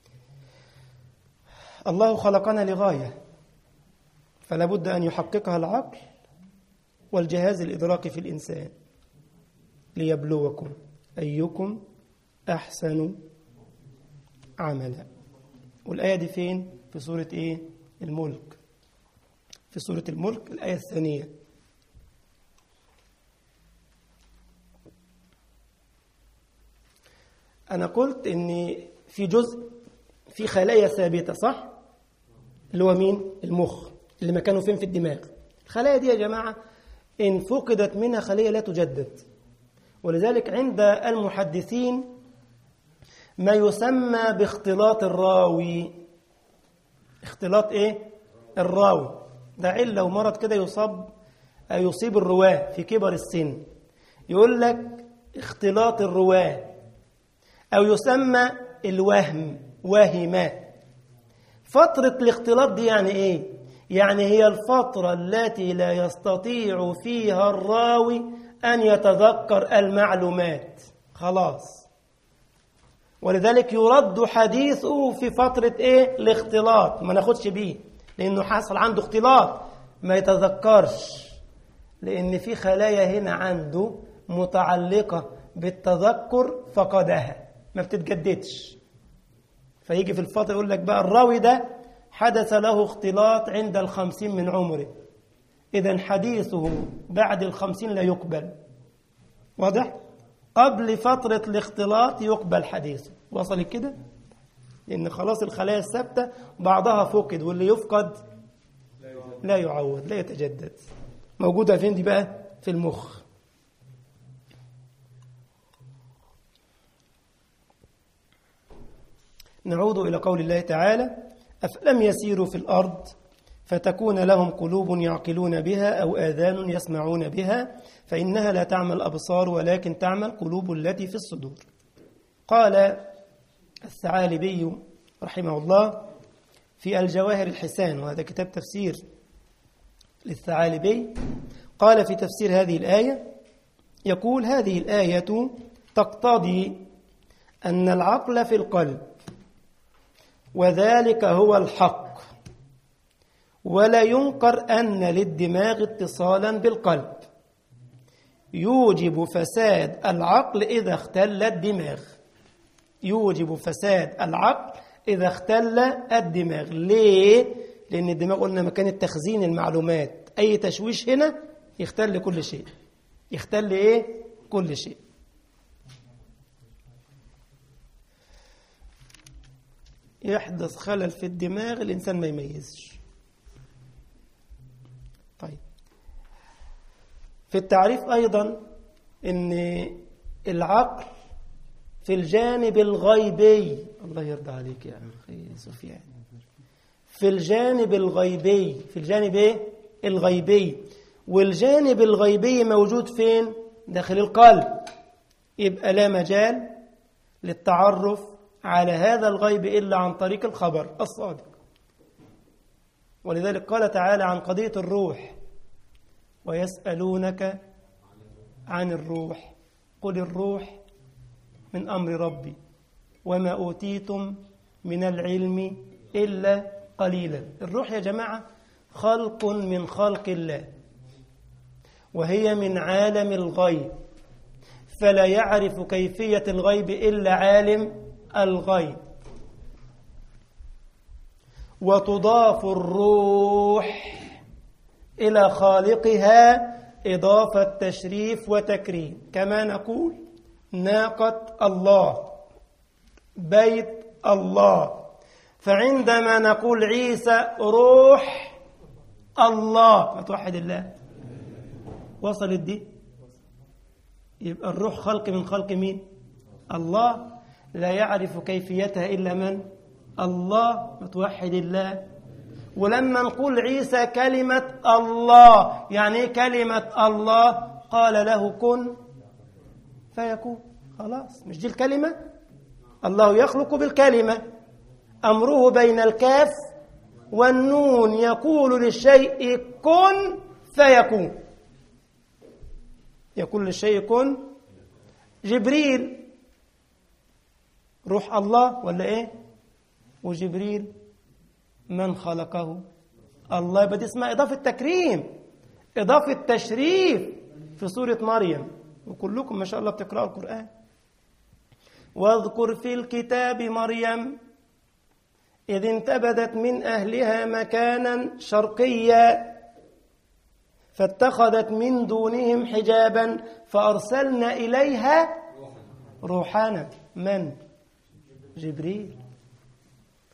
الله خلقنا لغاية فلا بد أن يحققها العقل والجهاز الإدراكي في الإنسان ليبلوكم أيكم أحسن عملا والآية دي فين؟ في سورة إيه؟ الملك في سورة الملك الآية الثانية أنا قلت إن في جزء في خلايا ثابتة صح؟ اللي هو مين؟ المخ اللي مكانه فين في الدماغ الخلايا دي يا جماعة إن فقدت منها خلية لا تجدد ولذلك عند المحدثين ما يسمى باختلاط الراوي اختلاط ايه الراوي ده علة ومرض كده يصاب يصيب الرواة في كبر السن يقول لك اختلاط الرواة أو يسمى الوهم وهمات فترة الاختلاط دي يعني ايه يعني هي الفترة التي لا يستطيع فيها الراوي أن يتذكر المعلومات خلاص ولذلك يرد حديثه في فترة إيه؟ الاختلاط ما ناخدش بيه لأنه حصل عنده اختلاط ما يتذكرش لأن في خلايا هنا عنده متعلقة بالتذكر فقدها ما بتتجددش فيجي في الفترة يقول لك بقى الراوي ده حدث له اختلاط عند الخمسين من عمره إذا حديثه بعد الخمسين لا يقبل واضح؟ قبل فترة الاختلاط يقبل حديثه وصل كده؟ لأن خلاص الخلايا الثابتة بعضها فقد واللي يفقد لا يعوض لا يتجدد موجودة فين دي بقى؟ في المخ نعود إلى قول الله تعالى أفلم يسيروا في الأرض فتكون لهم قلوب يعقلون بها أو آذان يسمعون بها فإنها لا تعمى الأبصار ولكن تعمى القلوب التي في الصدور قال الثعالبي رحمه الله في الجواهر الحسان وهذا كتاب تفسير للثعالبي قال في تفسير هذه الآية يقول هذه الآية تقتضي أن العقل في القلب وذلك هو الحق ولا ينكر أن للدماغ اتصالا بالقلب يوجب فساد العقل إذا اختل الدماغ يوجب فساد العقل إذا اختل الدماغ ليه؟ لأن الدماغ قلنا مكان التخزين المعلومات أي تشويش هنا يختل كل شيء يختل إيه؟ كل شيء يحدث خلل في الدماغ الإنسان ما يميزش طيب في التعريف أيضا أن العقل في الجانب الغيبي الله يرضى عليك يا أخي سفيان في الجانب الغيبي في الجانب إيه؟ الغيبي والجانب الغيبي موجود فين داخل القلب يبقى لا مجال للتعرف على هذا الغيب إلا عن طريق الخبر الصادق ولذلك قال تعالى عن قضية الروح ويسألونك عن الروح قل الروح من أمر ربي وما أوتيتم من العلم إلا قليلا الروح يا جماعة خلق من خلق الله وهي من عالم الغيب فلا يعرف كيفية الغيب إلا عالم الغيب وتضاف الروح إلى خالقها إضافة تشريف وتكريم كما نقول ناقة الله بيت الله فعندما نقول عيسى روح الله ما توحد الله وصلت دي يبقى الروح خلق من خلق مين الله لا يعرف كيفيتها إلا من الله متوحد الله ولما نقول عيسى كلمة الله يعني ايه كلمة الله قال له كن فيكون خلاص مش دي الكلمة الله يخلق بالكلمة أمره بين الكاف والنون يقول للشيء كن فيكون يقول للشيء كن جبريل روح الله ولا ايه وجبريل من خلقه الله يبقى دي اسمها إضافة تكريم إضافة تشريف في سورة مريم وكلكم ما شاء الله بتقرأوا القرآن واذكر في الكتاب مريم إذ انتبذت من أهلها مكانا شرقيا فاتخذت من دونهم حجابا فأرسلنا إليها روحانا من؟ جبريل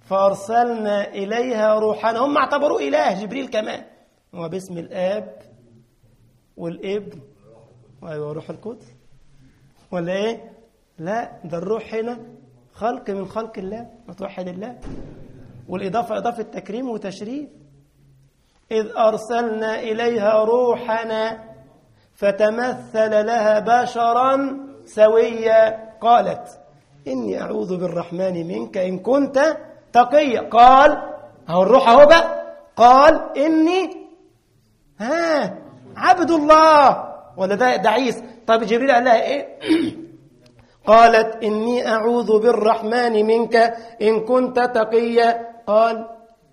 فأرسلنا إليها روحنا هم اعتبروه إله جبريل كمان هو باسم الآب والابن وأيوة روح القدس ولا إيه؟ لا ده الروح هنا خلق من خلق الله متوحد الله والإضافة إضافة تكريم وتشريف إذ أرسلنا إليها روحنا فتمثل لها بشرا سويا قالت إني أعوذ بالرحمن منك إن كنت تقيا قال أهو الروح أهو بقى قال إني ها عبد الله ولا ده ده عيسى طب جبريل قال لها إيه قالت إني أعوذ بالرحمن منك إن كنت تقيا قال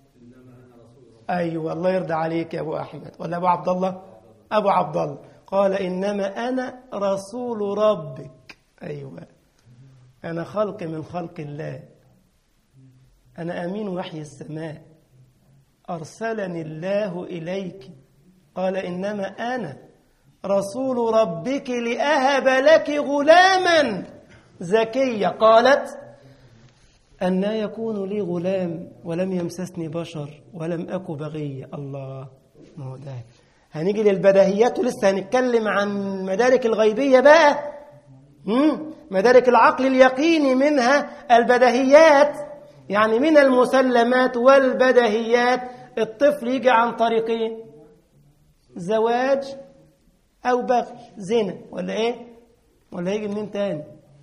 أيوة الله يرضى عليك يا أبو أحمد ولا أبو عبد الله أبو عبد الله قال إنما أنا رسول ربك أيوة أنا خلق من خلق الله أنا أمين وحي السماء أرسلني الله إليك قال إنما أنا رسول ربك لأهب لك غلاما زكيا قالت أن يكون لي غلام ولم يمسسني بشر ولم أك بغيا الله ما هو ده هنيجي للبديهيات ولسه هنتكلم عن مدارك الغيبية بقى مم. مدارك العقل اليقيني منها البديهيات يعني من المسلمات والبديهيات الطفل يجي عن طريقين زواج أو بغي زنا ولا إيه ولا يجي منين تاني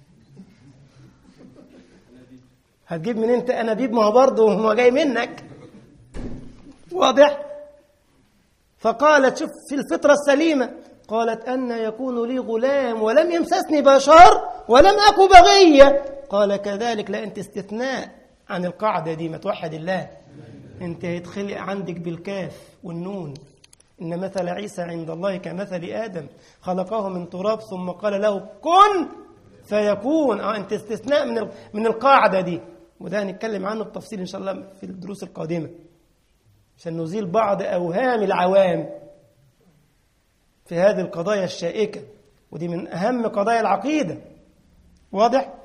هتجيب منين انت انابيب ما هو برضه هو جاي منك واضح فقالت شوف في الفطرة السليمة قالت أن يكون لي غلام ولم يمسسني بشر ولم أك بغية قال كذلك لا أنت استثناء عن القاعدة دي ما توحد الله أنت هيتخلق عندك بالكاف والنون إن مثل عيسى عند الله كمثل آدم خلقه من تراب ثم قال له كن فيكون اه انت استثناء من من القاعده دي وده هنتكلم عنه بتفصيل ان شاء الله في الدروس القادمه عشان نزيل بعض اوهام العوام في هذه القضايا الشائكه ودي من اهم قضايا العقيده واضح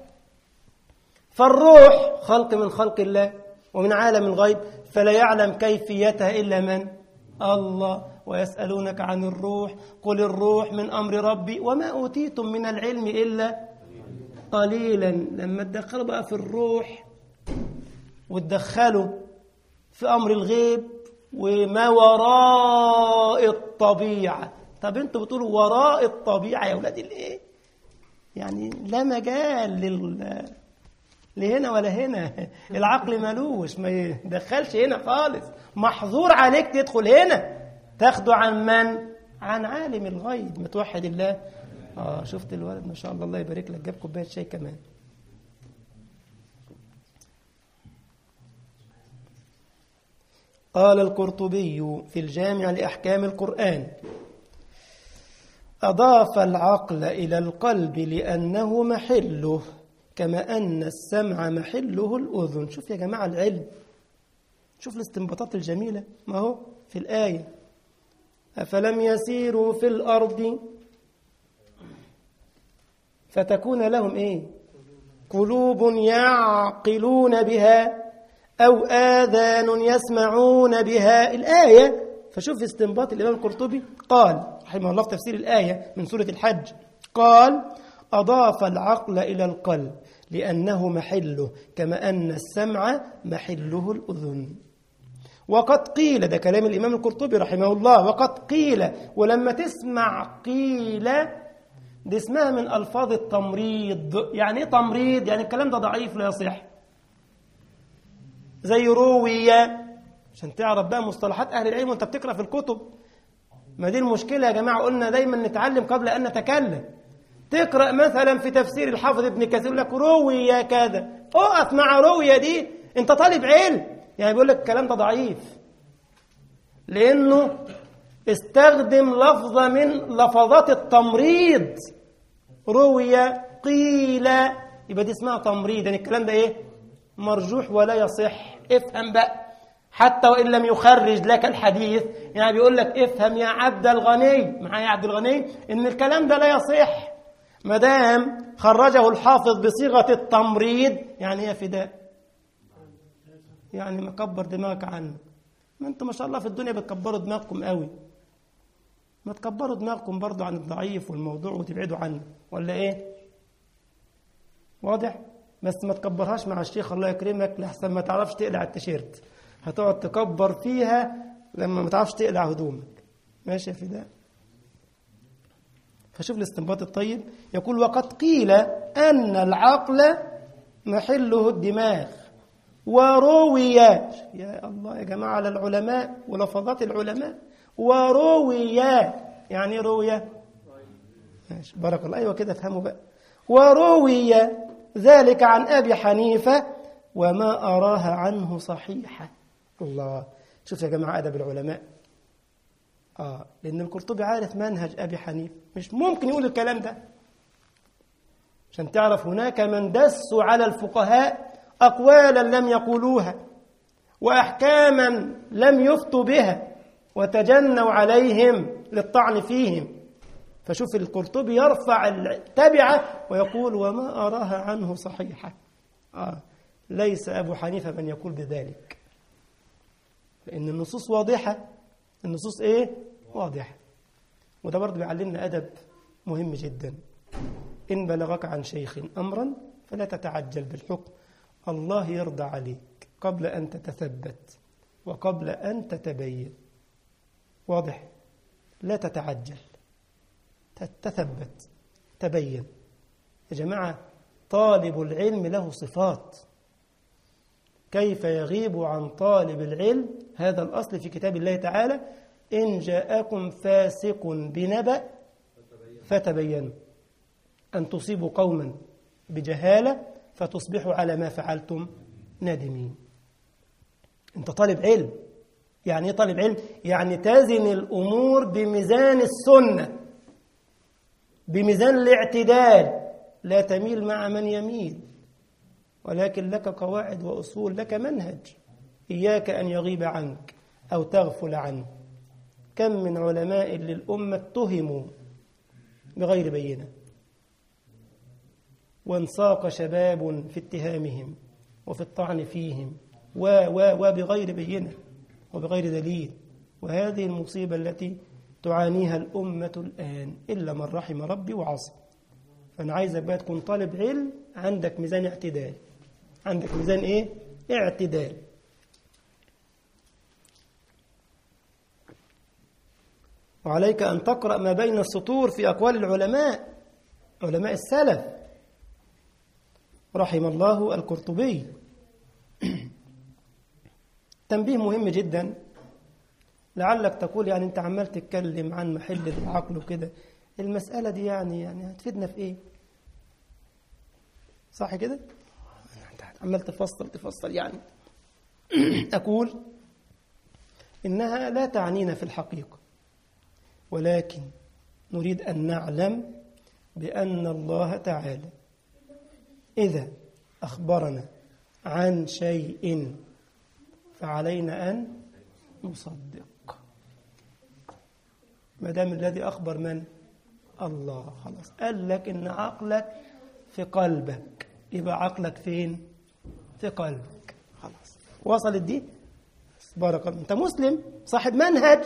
فالروح خلق من خلق الله ومن عالم الغيب فلا يعلم كيفيتها الا من الله ويسالونك عن الروح قل الروح من امر ربي وما اوتيتم من العلم الا قليلا لما تدخلوا بقى في الروح وتدخلوا في أمر الغيب وما وراء الطبيعة طب انتوا بتقولوا وراء الطبيعة يا ولاد الايه يعني لا مجال لل لهنا ولا هنا العقل ملوش ما يدخلش هنا خالص محظور عليك تدخل هنا تاخده عن من عن عالم الغيب متوحد الله اه شفت الولد ما شاء الله الله يبارك لك جاب كوبايه شاي كمان قال القرطبي في الجامع لأحكام القرآن أضاف العقل إلى القلب لأنه محله كما أن السمع محله الأذن شوف يا جماعة العلم شوف الاستنباطات الجميلة ما هو في الآية أفلم يسيروا في الأرض فتكون لهم إيه قلوب يعقلون بها أو آذان يسمعون بها الآية فشوف استنباط الإمام القرطبي قال رحمه الله في تفسير الآية من سورة الحج قال أضاف العقل إلى القلب لأنه محله كما أن السمع محله الأذن وقد قيل ده كلام الإمام القرطبي رحمه الله وقد قيل ولما تسمع قيل دي اسمها من ألفاظ التمريض يعني إيه تمريض؟ يعني الكلام ده ضعيف لا يصح زي روية عشان تعرف بقى مصطلحات أهل العلم وأنت بتقرأ في الكتب ما دي المشكلة يا جماعة قلنا دايما نتعلم قبل أن نتكلم تقرأ مثلا في تفسير الحافظ ابن كثير يقول لك روية كذا اقف مع روية دي أنت طالب علم يعني بيقول لك الكلام ده ضعيف لأنه استخدم لفظة من لفظات التمريض روية قيل يبقى دي اسمها تمريض يعني الكلام ده ايه مرجوح ولا يصح افهم بقى حتى وان لم يخرج لك الحديث يعني بيقول لك افهم يا عبد الغني معايا يا عبد الغني ان الكلام ده لا يصح ما دام خرجه الحافظ بصيغه التمريض يعني ايه فداء يعني مكبر دماغك عنه ما انتوا ما شاء الله في الدنيا بتكبروا دماغكم قوي ما تكبروا دماغكم برضو عن الضعيف والموضوع وتبعدوا عنه ولا ايه واضح بس ما تكبرهاش مع الشيخ الله يكرمك لحسن ما تعرفش تقلع التيشيرت هتقعد تكبر فيها لما ما تعرفش تقلع هدومك ماشي يا فداء فشوف الاستنباط الطيب يقول وقد قيل أن العقل محله الدماغ وروي يا الله يا جماعة على العلماء ولفظات العلماء وروي يعني إيه روي ماشي بارك الله أيوة كده افهموا بقى وروي ذلك عن أبي حنيفة وما أراها عنه صحيحة الله شوف يا جماعة أدب العلماء آه لأن القرطبي عارف منهج أبي حنيفة مش ممكن يقول الكلام ده عشان تعرف هناك من دسوا على الفقهاء أقوالا لم يقولوها وأحكاما لم يفتوا بها وتجنوا عليهم للطعن فيهم فشوف القرطبي يرفع التبعة ويقول وما أراها عنه صحيحة آه ليس أبو حنيفة من يقول بذلك لأن النصوص واضحة النصوص إيه؟ واضحة وده برضه بيعلمنا أدب مهم جدا إن بلغك عن شيخ أمرا فلا تتعجل بالحكم الله يرضى عليك قبل أن تتثبت وقبل أن تتبين واضح لا تتعجل تثبت تبين يا جماعة طالب العلم له صفات كيف يغيب عن طالب العلم هذا الأصل في كتاب الله تعالى إن جاءكم فاسق بنبأ فتبينوا أن تصيبوا قوما بجهالة فتصبحوا على ما فعلتم نادمين أنت طالب علم يعني ايه طالب علم؟ يعني تزن الأمور بميزان السنة بميزان الاعتدال لا تميل مع من يميل ولكن لك قواعد وأصول لك منهج إياك أن يغيب عنك أو تغفل عنه كم من علماء للأمة اتهموا بغير بينة وانساق شباب في اتهامهم وفي الطعن فيهم و و وبغير بينة وبغير دليل وهذه المصيبة التي تعانيها الأمة الآن إلا من رحم ربي وعصى فأنا عايزك بقى تكون طالب علم عندك ميزان اعتدال عندك ميزان إيه؟ اعتدال وعليك أن تقرأ ما بين السطور في أقوال العلماء علماء السلف رحم الله القرطبي تنبيه مهم جدا لعلك تقول يعني انت عمال تتكلم عن محل العقل وكده المسألة دي يعني يعني هتفيدنا في ايه صح كده عمال تفصل تفصل يعني أقول إنها لا تعنينا في الحقيقة ولكن نريد أن نعلم بأن الله تعالى إذا أخبرنا عن شيء فعلينا أن نصدق ما دام الذي أخبر من الله خلاص قال لك إن عقلك في قلبك يبقى عقلك فين في قلبك خلاص وصلت دي بارك الله انت مسلم صاحب منهج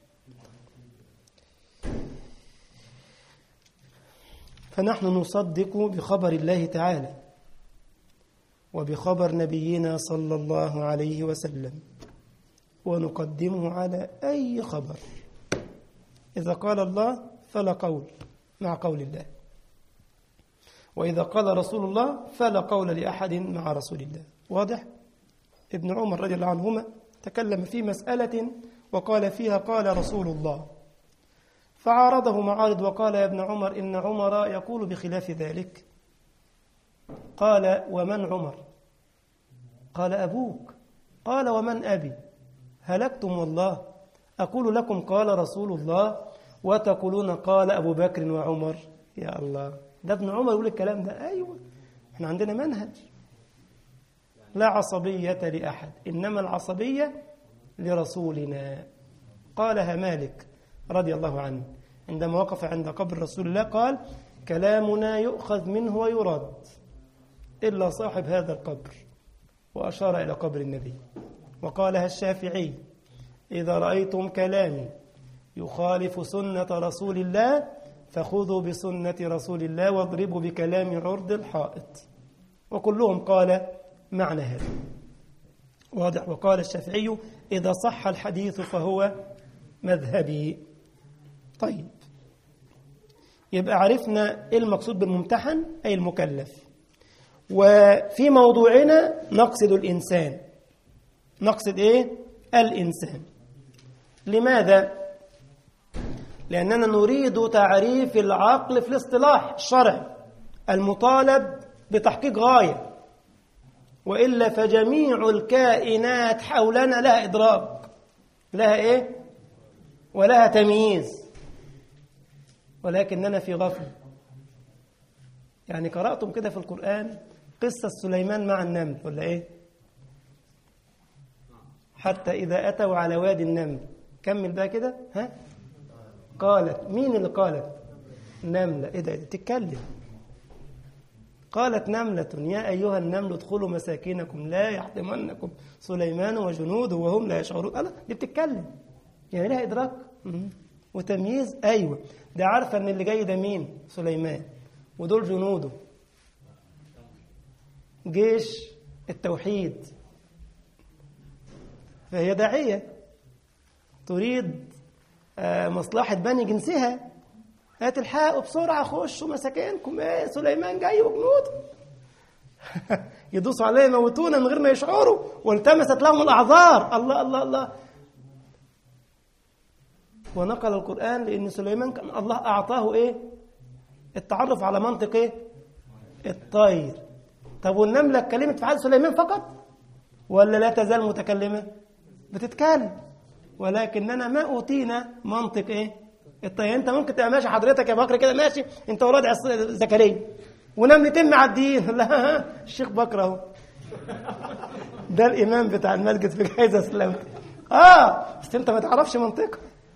فنحن نصدق بخبر الله تعالى وبخبر نبينا صلى الله عليه وسلم ونقدمه على أي خبر إذا قال الله فلا قول مع قول الله وإذا قال رسول الله فلا قول لأحد مع رسول الله واضح؟ ابن عمر رضي الله عنهما تكلم في مسألة وقال فيها قال رسول الله فعارضه معارض وقال يا ابن عمر إن عمر يقول بخلاف ذلك قال ومن عمر قال أبوك قال ومن أبي هلكتم والله أقول لكم قال رسول الله وتقولون قال أبو بكر وعمر يا الله ده ابن عمر يقول الكلام ده أيوة احنا عندنا منهج لا عصبية لأحد إنما العصبية لرسولنا قالها مالك رضي الله عنه عندما وقف عند قبر رسول الله قال كلامنا يؤخذ منه ويرد إلا صاحب هذا القبر وأشار إلى قبر النبي وقالها الشافعي إذا رأيتم كلامي يخالف سنة رسول الله فخذوا بسنة رسول الله واضربوا بكلام عرض الحائط وكلهم قال معنى هذا واضح وقال الشافعي إذا صح الحديث فهو مذهبي طيب يبقى عرفنا إيه المقصود بالممتحن أي المكلف وفي موضوعنا نقصد الإنسان نقصد إيه؟ الإنسان لماذا؟ لأننا نريد تعريف العقل في الاصطلاح الشرعي المطالب بتحقيق غاية وإلا فجميع الكائنات حولنا لها إدراك لها إيه؟ ولها تمييز ولكننا في غفلة يعني قرأتم كده في القرآن قصة سليمان مع النمل ولا إيه؟ حتى إذا أتوا على وادي النمل كمل بقى كده ها؟ قالت مين اللي قالت؟ نملة إيه ده تتكلم قالت نملة يا أيها النمل ادخلوا مساكنكم لا يحطمنكم سليمان وجنوده وهم لا يشعرون الله دي بتتكلم يعني لها إدراك مم. وتمييز أيوة ده عارفة إن اللي جاي ده مين سليمان ودول جنوده جيش التوحيد فهي داعية تريد آه، مصلحة بني جنسها هات الحقوا بسرعة خشوا مساكنكم ايه سليمان جاي وجنوده يدوسوا عليه يموتونا من غير ما يشعروا والتمست لهم الأعذار الله الله الله ونقل القرآن لأن سليمان كان الله أعطاه إيه التعرف على منطق إيه الطير طب والنملة اتكلمت في حال سليمان فقط ولا لا تزال متكلمة بتتكلم ولكننا ما أوتينا منطق إيه الطير أنت ممكن تبقى ماشي حضرتك يا بكر كده ماشي أنت ولاد عص- زكريا ونملتين معديين لا الشيخ بكر أهو ده الإمام بتاع المسجد في جايزة سلامتي آه بس أنت ما تعرفش منطقه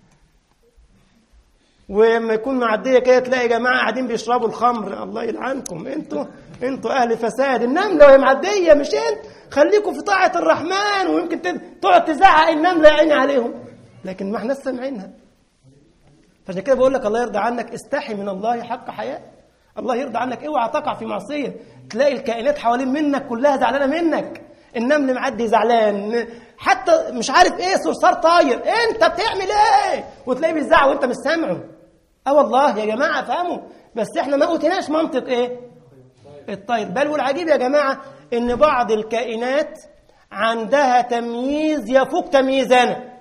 ولما يكون معديه كده تلاقي جماعه قاعدين بيشربوا الخمر الله يلعنكم انتوا انتوا اهل فساد النمله وهي معديه مش انت خليكم في طاعه الرحمن ويمكن تد- تقعد تزعق النمله يا عيني عليهم لكن ما احنا سامعينها فعشان كده بقول لك الله يرضى عنك استحي من الله حق حياة الله يرضى عنك اوعى تقع في معصيه تلاقي الكائنات حوالين منك كلها زعلانه منك النمل معدي زعلان حتى مش عارف ايه صرصار طاير انت بتعمل ايه وتلاقيه بيزعق وانت مش سامعه اه والله يا جماعه فهموا بس احنا ما اوتيناش منطق ايه الطير بل والعجيب يا جماعه ان بعض الكائنات عندها تمييز يفوق تمييزنا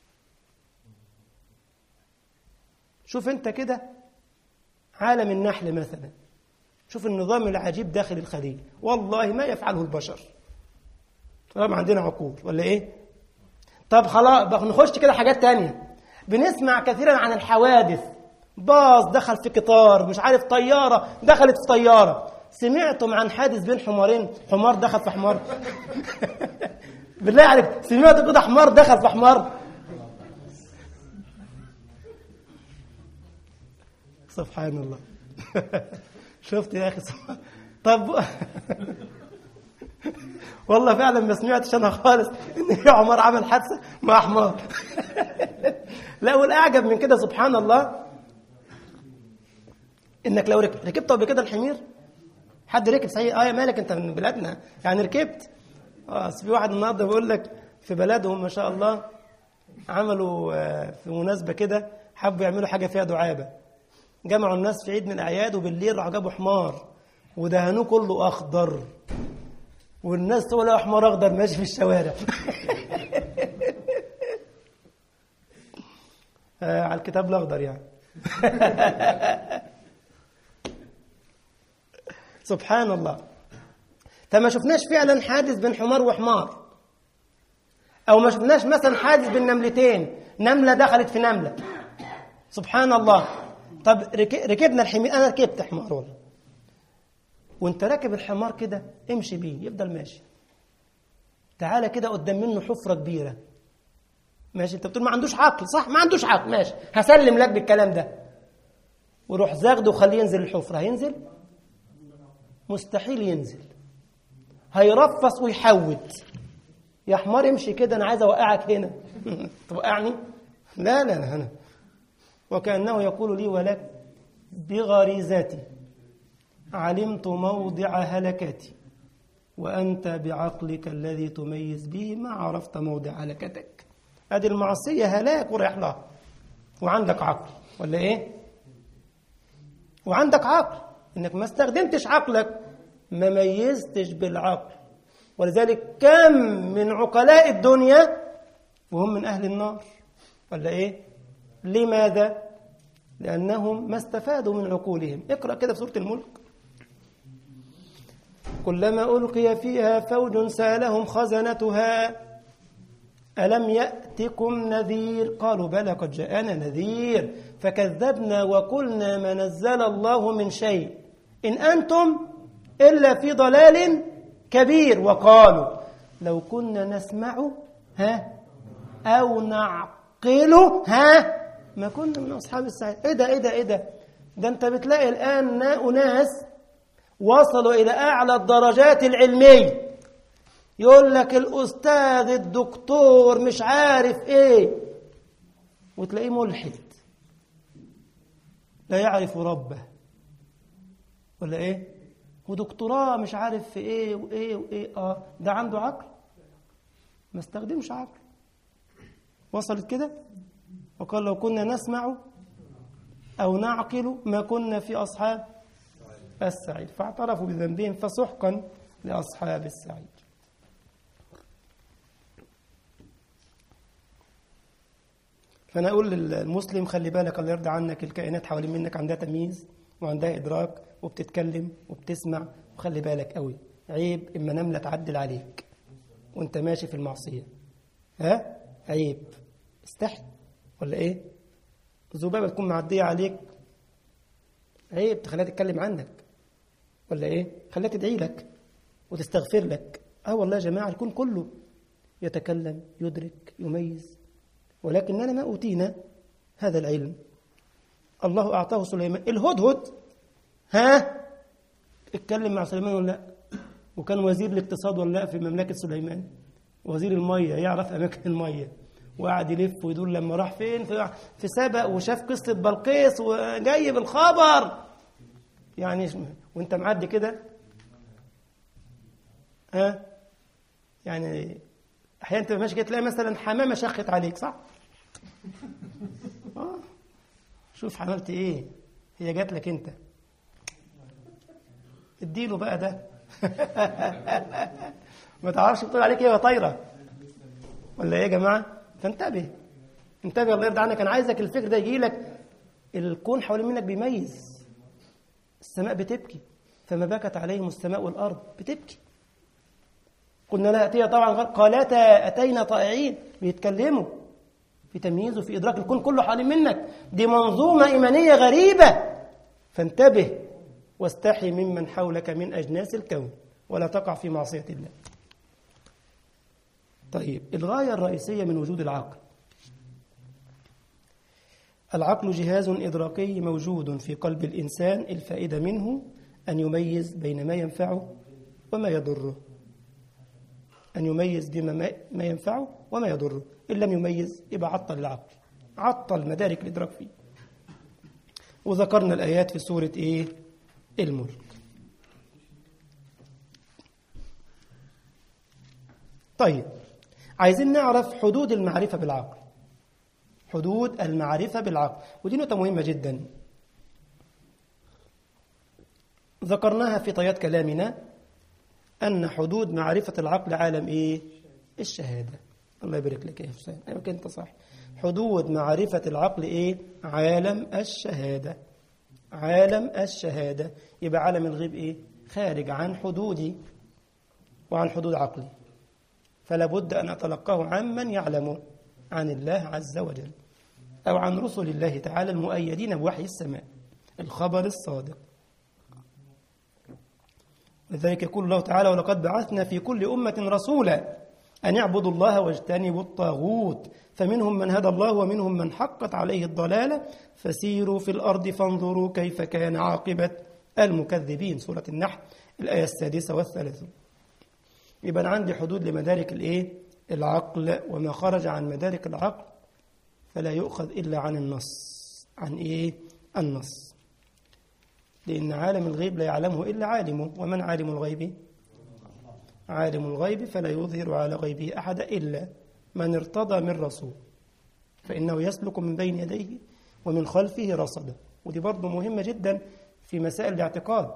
شوف انت كده عالم النحل مثلا شوف النظام العجيب داخل الخلية والله ما يفعله البشر طبعا عندنا عقول ولا ايه طب خلاص بقى نخش كده حاجات تانية بنسمع كثيرا عن الحوادث باص دخل في قطار مش عارف طيارة دخلت في طيارة سمعتم عن حادث بين حمارين حمار دخل في حمار بالله عليك سمعتوا كده حمار دخل في حمار سبحان الله شفت يا اخي سبحان طب والله فعلا ما سمعتش انا خالص ان في عمر عمل حادثه مع حمار لا والاعجب من كده سبحان الله انك لو ركبت ركبت قبل كده الحمير حد ركب صحيح اه يا مالك انت من بلادنا يعني ركبت اه أصل في واحد النهارده بيقول لك في بلدهم ما شاء الله عملوا آه، في مناسبه كده حبوا يعملوا حاجه فيها دعابه جمعوا الناس في عيد من الاعياد وبالليل راحوا جابوا حمار ودهنوه كله اخضر والناس تقول له حمار اخضر ماشي في الشوارع آه على الكتاب الاخضر يعني سبحان الله طب ما شفناش فعلا حادث بين حمار وحمار او ما شفناش مثلا حادث بين نملتين نمله دخلت في نمله سبحان الله طب رك- ركبنا الحمير انا ركبت حمار والله وانت راكب الحمار كده امشي بيه يفضل ماشي تعالى كده قدام منه حفره كبيره ماشي انت بتقول ما عندوش عقل صح ما عندوش عقل ماشي هسلم لك بالكلام ده وروح زاغده وخليه ينزل الحفره هينزل مستحيل ينزل هيرفص ويحوت يا حمار امشي كده انا عايز اوقعك هنا توقعني لا لا لا أنا. وكانه يقول لي ولك بغريزتي علمت موضع هلكتي وانت بعقلك الذي تميز به ما عرفت موضع هلكتك ادي المعصيه هلاك ورايح لها وعندك عقل ولا ايه وعندك عقل انك ما استخدمتش عقلك ما ميزتش بالعقل ولذلك كم من عقلاء الدنيا وهم من أهل النار ولا إيه لماذا لأنهم ما استفادوا من عقولهم اقرأ كده في سورة الملك كلما ألقي فيها فوج سالهم خزنتها ألم يأتكم نذير قالوا بلى قد جاءنا نذير فكذبنا وقلنا ما نزل الله من شيء إن أنتم إلا في ضلال كبير وقالوا لو كنا نسمع ها أو نعقل ها ما كنا من أصحاب السعير إيه ده إيه ده إيه ده ده أنت بتلاقي الآن أناس وصلوا إلى أعلى الدرجات العلمية يقول لك الأستاذ الدكتور مش عارف إيه وتلاقيه ملحد لا يعرف ربه ولا إيه ودكتوراه مش عارف في إيه وإيه وإيه آه ده عنده عقل ما استخدمش عقل وصلت كده وقال لو كنا نسمع أو نعقل ما كنا في أصحاب السعير فاعترفوا بذنبهم فسحقا لأصحاب السعير فأنا أقول للمسلم خلي بالك الله يرضى عنك الكائنات حوالين منك عندها تمييز وعندها إدراك وبتتكلم وبتسمع وخلي بالك قوي عيب إما نملة تعدل عليك وانت ماشي في المعصية ها عيب استحي ولا ايه ذبابة تكون معدية عليك عيب تخليها تتكلم عنك ولا ايه خليها تدعي لك وتستغفر لك اه والله يا جماعة الكون كله يتكلم يدرك يميز ولكننا ما أوتينا هذا العلم الله أعطاه سليمان الهدهد ها اتكلم مع سليمان ولا لا وكان وزير الاقتصاد ولا لا في مملكة سليمان وزير المية يعرف أماكن المية وقعد يلف ويدور لما راح فين في, في سبق وشاف قصة بلقيس وجاي بالخبر يعني وانت معدي كده ها يعني احيانا تبقى ماشي كده تلاقي مثلا حمامه شخت عليك صح؟ اه شوف عملت ايه؟ هي جات لك انت اديله بقى ده ما تعرفش بتقول عليك ايه يا طايره ولا ايه يا جماعه؟ فانتبه انتبه الله يرضى عنك انا عايزك الفكر ده يجي لك الكون حوالين منك بيميز السماء بتبكي فما بكت عليهم السماء والارض بتبكي قلنا لا أتيها طبعا قالتا أتينا طائعين بيتكلموا في تمييز وفي إدراك الكون كله حوالين منك دي منظومة إيمانية غريبة فانتبه واستحي ممن حولك من أجناس الكون ولا تقع في معصية الله طيب الغاية الرئيسية من وجود العقل العقل جهاز إدراكي موجود في قلب الإنسان الفائدة منه أن يميز بين ما ينفعه وما يضره أن يميز بما ما ينفعه وما يضره إن لم يميز يبقى عطل العقل عطل مدارك الإدراك فيه وذكرنا الآيات في سورة إيه الملك طيب عايزين نعرف حدود المعرفة بالعقل حدود المعرفة بالعقل ودي نقطة مهمة جدا ذكرناها في طيات كلامنا أن حدود معرفة العقل عالم إيه؟ الشهادة الله يبارك لك يا حسين أيوة أنت صح حدود معرفة العقل إيه؟ عالم الشهادة عالم الشهادة يبقى عالم الغيب إيه؟ خارج عن حدودي وعن حدود عقلي فلا بد أن أتلقاه عمن يعلمه عن الله عز وجل أو عن رسل الله تعالى المؤيدين بوحي السماء الخبر الصادق لذلك يقول الله تعالى ولقد بعثنا في كل أمة رسولا أن يعبدوا الله واجتنبوا الطاغوت فمنهم من هدى الله ومنهم من حقت عليه الضلالة فسيروا في الأرض فانظروا كيف كان عاقبة المكذبين سورة النحل الآية السادسة والثلاثون يبقى أنا عندي حدود لمدارك الإيه؟ العقل وما خرج عن مدارك العقل فلا يؤخذ إلا عن النص عن إيه؟ النص لأن عالم الغيب لا يعلمه إلا عالمه ومن عالم الغيب؟ عالم الغيب فلا يظهر على غيبه أحد إلا من ارتضى من رسول فإنه يسلك من بين يديه ومن خلفه رصدا ودي برضه مهمة جدا في مسائل الاعتقاد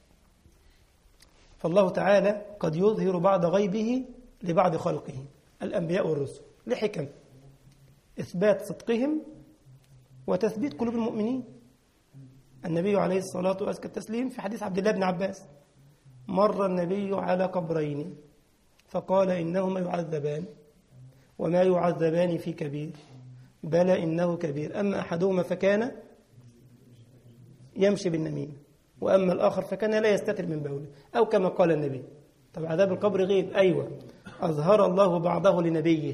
فالله تعالى قد يظهر بعض غيبه لبعض خلقه الأنبياء والرسل لحكم إثبات صدقهم وتثبيت قلوب المؤمنين النبي عليه الصلاة والتسليم في حديث عبد الله بن عباس مر النبي على قبرين فقال إنهما يعذبان وما يعذبان في كبير بلى إنه كبير أما أحدهما فكان يمشي بالنميمة وأما الآخر فكان لا يستتر من بوله أو كما قال النبي طب عذاب القبر غيب أيوة أظهر الله بعضه لنبيه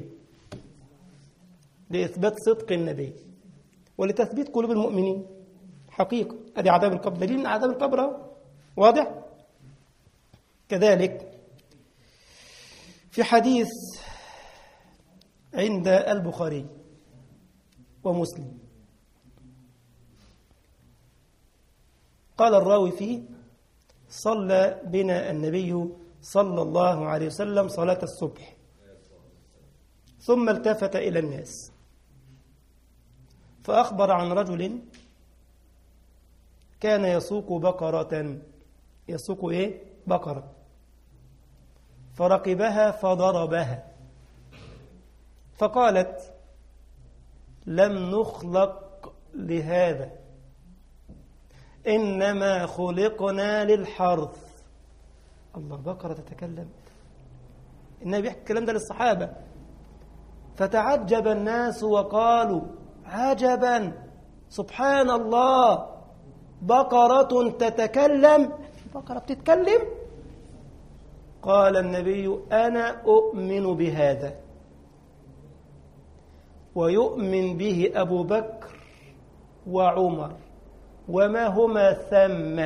لإثبات صدق النبي ولتثبيت قلوب المؤمنين حقيقة أدي عذاب القبر دليل أن عذاب القبر أهو. واضح كذلك في حديث عند البخاري ومسلم قال الراوي فيه صلى بنا النبي صلى الله عليه وسلم صلاة الصبح ثم التفت إلى الناس فأخبر عن رجل كان يسوق بقرة يسوق إيه؟ بقرة فركبها فضربها فقالت لم نخلق لهذا إنما خلقنا للحرث الله بقرة تتكلم النبي يحكي الكلام ده للصحابة فتعجب الناس وقالوا عجبا سبحان الله بقرة تتكلم بقرة بتتكلم قال النبي أنا أؤمن بهذا ويؤمن به أبو بكر وعمر وما هما ثم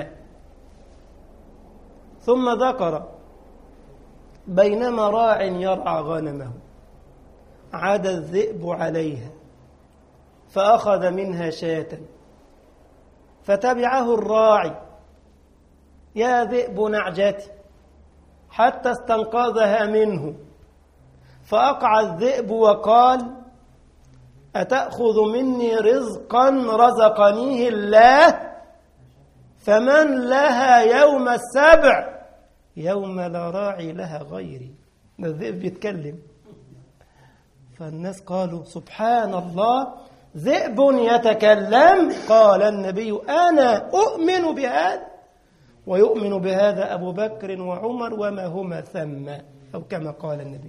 ثم ذكر بينما راع يرعى غنمه عاد الذئب عليها فأخذ منها شاة فتبعه الراعي يا ذئب نعجتي حتى استنقذها منه فأقع الذئب وقال أتأخذ مني رزقا رزقنيه الله فمن لها يوم السبع يوم لا راعي لها غيري ده الذئب بيتكلم فالناس قالوا سبحان الله ذئب يتكلم قال النبي أنا أؤمن بهذا ويؤمن بهذا أبو بكر وعمر وما هما ثم أو كما قال النبي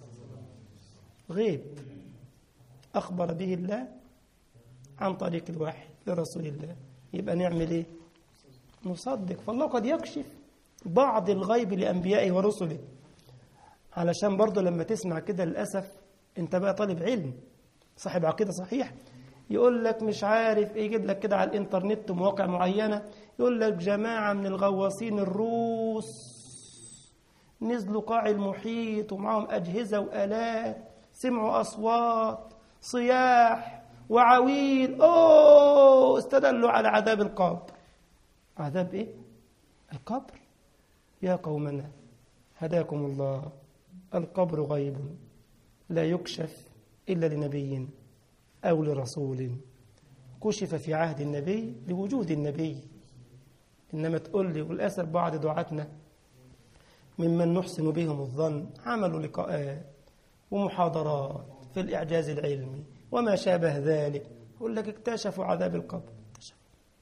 غيب أخبر به الله عن طريق الوحي لرسول الله يبقى نعمل إيه نصدق فالله قد يكشف بعض الغيب لأنبيائه ورسله علشان برضه لما تسمع كده للأسف أنت بقى طالب علم صاحب عقيدة صحيح يقول لك مش عارف ايه يجيب لك كده على الانترنت مواقع معينة يقول لك جماعة من الغواصين الروس نزلوا قاع المحيط ومعهم أجهزة وآلات سمعوا أصوات صياح وعويل أوه استدلوا على عذاب القبر عذاب إيه؟ القبر يا قومنا هداكم الله القبر غيب لا يكشف إلا لنبي أو لرسول كشف في عهد النبي لوجود النبي إنما تقول لي وللأسف بعض دعاتنا ممن نحسن بهم الظن عملوا لقاءات ومحاضرات في الإعجاز العلمي وما شابه ذلك يقول لك اكتشفوا عذاب القبر اكتشفوا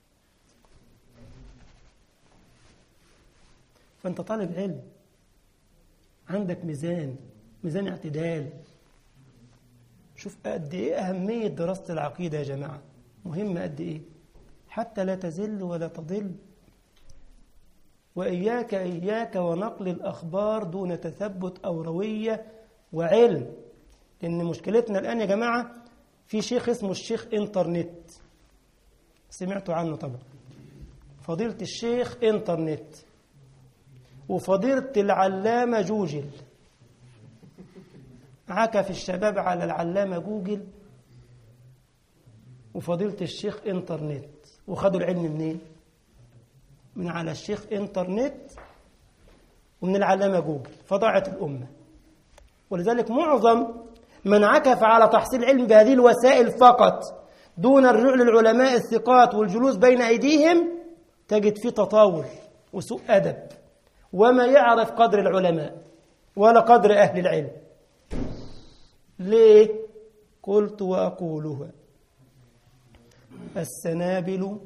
فأنت طالب علم عندك ميزان ميزان اعتدال شوف قد ايه أهمية دراسة العقيدة يا جماعة مهمة قد ايه حتى لا تزل ولا تضل وإياك إياك ونقل الأخبار دون تثبت أو روية وعلم لأن مشكلتنا الآن يا جماعة في شيخ اسمه الشيخ إنترنت سمعتوا عنه طبعا فضيلة الشيخ إنترنت وفضيلة العلامة جوجل عكف الشباب على العلامة جوجل وفضيلة الشيخ انترنت وخدوا العلم منين؟ من على الشيخ انترنت ومن العلامة جوجل فضاعت الأمة ولذلك معظم من عكف على تحصيل العلم بهذه الوسائل فقط دون الرجوع للعلماء الثقات والجلوس بين أيديهم تجد فيه تطاول وسوء أدب وما يعرف قدر العلماء ولا قدر أهل العلم ليه؟ قلت وأقولها السنابل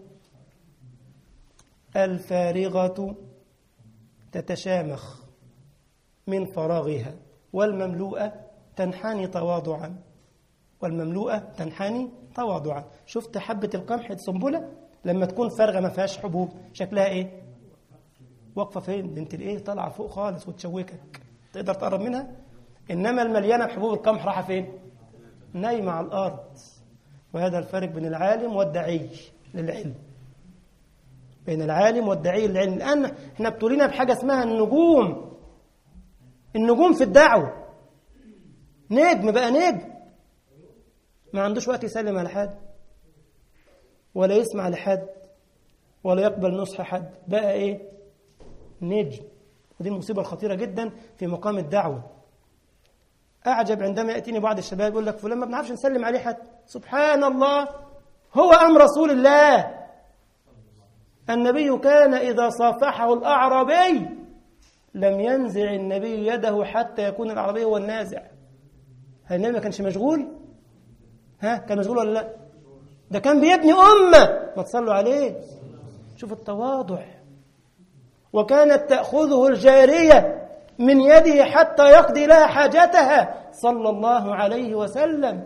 الفارغة تتشامخ من فراغها والمملوءة تنحني تواضعا والمملوءة تنحني تواضعا شفت حبة القمح السنبلة لما تكون فارغة ما فيهاش حبوب شكلها ايه واقفة فين بنت الايه طالعة فوق خالص وتشوكك تقدر تقرب منها انما المليانة بحبوب القمح راحة فين نايمة على الارض وهذا الفرق بين العالم والدعي للعلم بين العالم والدعي للعلم الآن احنا ابتلينا بحاجة اسمها النجوم النجوم في الدعوة نجم بقى نجم ما عندوش وقت يسلم على حد ولا يسمع لحد ولا يقبل نصح حد بقى ايه نجم ودي المصيبة الخطيرة جدا في مقام الدعوة أعجب عندما يأتيني بعض الشباب يقول لك فلان ما بنعرفش نسلم عليه حد سبحان الله هو أم رسول الله النبي كان إذا صافحه الأعرابي لم ينزع النبي يده حتى يكون الأعرابي هو النازع هل النبي ما كانش مشغول؟ ها كان مشغول ولا لا؟ ده كان بيبني أمة ما تصلوا عليه شوف التواضع وكانت تأخذه الجارية من يده حتى يقضي لها حاجتها صلى الله عليه وسلم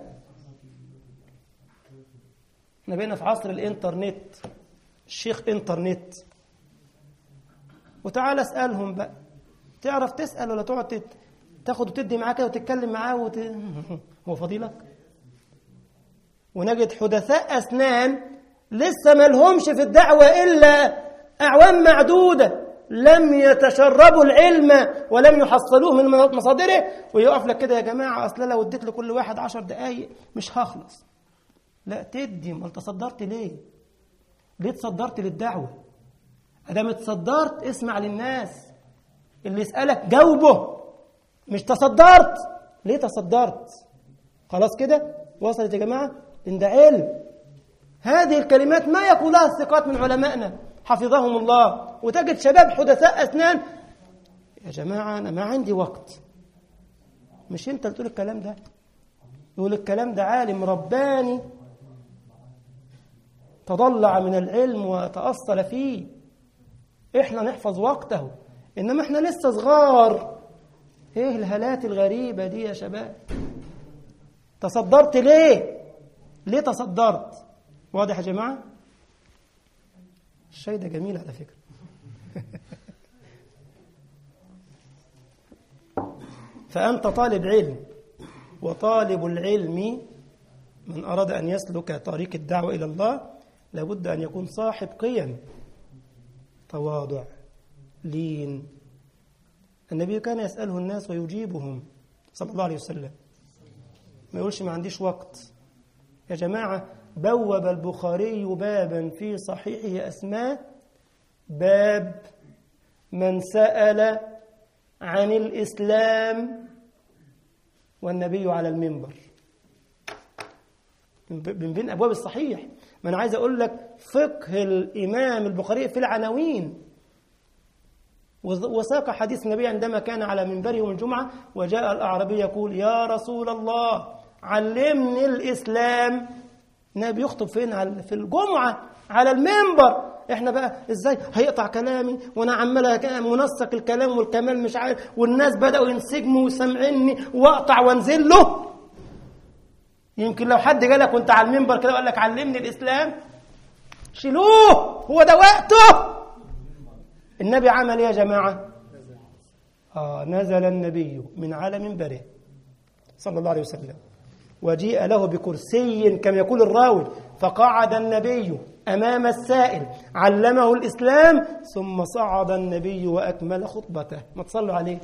احنا بقينا في عصر الانترنت الشيخ انترنت وتعال اسالهم بقى تعرف تسال ولا تقعد تت... تاخد وتدي معاه كده وتتكلم معاه وت... هو فضيلك ونجد حدثاء اسنان لسه ما لهمش في الدعوه الا اعوام معدوده لم يتشربوا العلم ولم يحصلوه من مصادره ويقف لك كده يا جماعه اصل لو اديت لكل واحد عشر دقائق مش هخلص لا تدي ما تصدرت ليه ليه تصدرت للدعوة أدام اتصدرت اسمع للناس اللي يسألك جاوبه مش تصدرت ليه تصدرت خلاص كده وصلت يا جماعة إن ده علم هذه الكلمات ما يقولها الثقات من علمائنا حفظهم الله وتجد شباب حدثاء أسنان يا جماعة أنا ما عندي وقت مش أنت اللي تقول الكلام ده يقول الكلام ده عالم رباني تضلع من العلم وتأصل فيه احنا نحفظ وقته انما احنا لسه صغار ايه الهالات الغريبة دي يا شباب تصدرت ليه ليه تصدرت واضح يا جماعة الشاي ده جميل على فكرة فأنت طالب علم وطالب العلم من أراد أن يسلك طريق الدعوة إلى الله لابد أن يكون صاحب قيم تواضع لين النبي كان يسأله الناس ويجيبهم صلى الله عليه وسلم ما يقولش ما عنديش وقت يا جماعة بوب البخاري بابا في صحيحه أسماء باب من سأل عن الإسلام والنبي على المنبر من بين أبواب الصحيح ما أنا عايز أقول لك فقه الإمام البخاري في العناوين وساق حديث النبي عندما كان على منبره يوم الجمعة وجاء الأعرابي يقول يا رسول الله علمني الإسلام النبي يخطب فين على في الجمعة على المنبر احنا بقى ازاي هيقطع كلامي وانا عمال منسق الكلام والكمال مش عارف والناس بدأوا ينسجموا وسامعيني واقطع وانزل له يمكن لو حد جالك وانت على المنبر كده وقال لك علمني الاسلام شيلوه هو ده وقته النبي عمل ايه يا جماعه آه نزل النبي من على منبره صلى الله عليه وسلم وجيء له بكرسي كما يقول الراوي فقعد النبي أمام السائل علمه الإسلام ثم صعد النبي وأكمل خطبته ما تصلوا عليه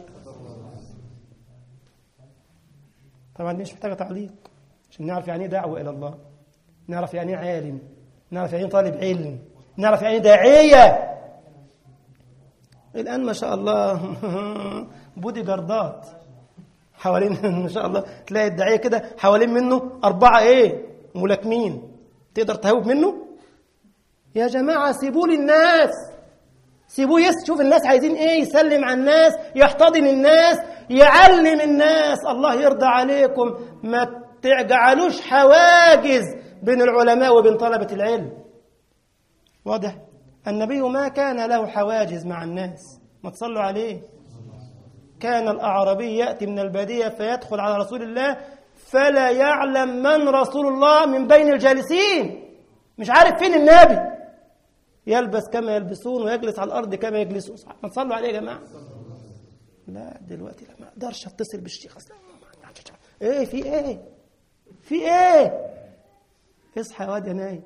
طبعا دي مش محتاجة تعليق عشان نعرف يعني ايه دعوة إلى الله نعرف يعني ايه عالم نعرف يعني ايه طالب علم نعرف يعني ايه داعية الآن ما شاء الله بودي جاردات حوالين ما شاء الله تلاقي الداعية كده حوالين منه أربعة إيه ملاكمين تقدر تهوب منه يا جماعة سيبوه للناس سيبوه يس شوف الناس عايزين ايه يسلم على الناس يحتضن الناس يعلم الناس الله يرضى عليكم ما تجعلوش حواجز بين العلماء وبين طلبة العلم واضح النبي ما كان له حواجز مع الناس ما تصلوا عليه كان الأعرابي يأتي من البادية فيدخل على رسول الله فلا يعلم من رسول الله من بين الجالسين مش عارف فين النبي يلبس كما يلبسون ويجلس على الأرض كما يجلسون ما تصلوا عليه يا جماعة لا دلوقتي لا ما اقدرش اتصل بالشيخ اصلا ايه في ايه في ايه اصحى يا واد يا نايم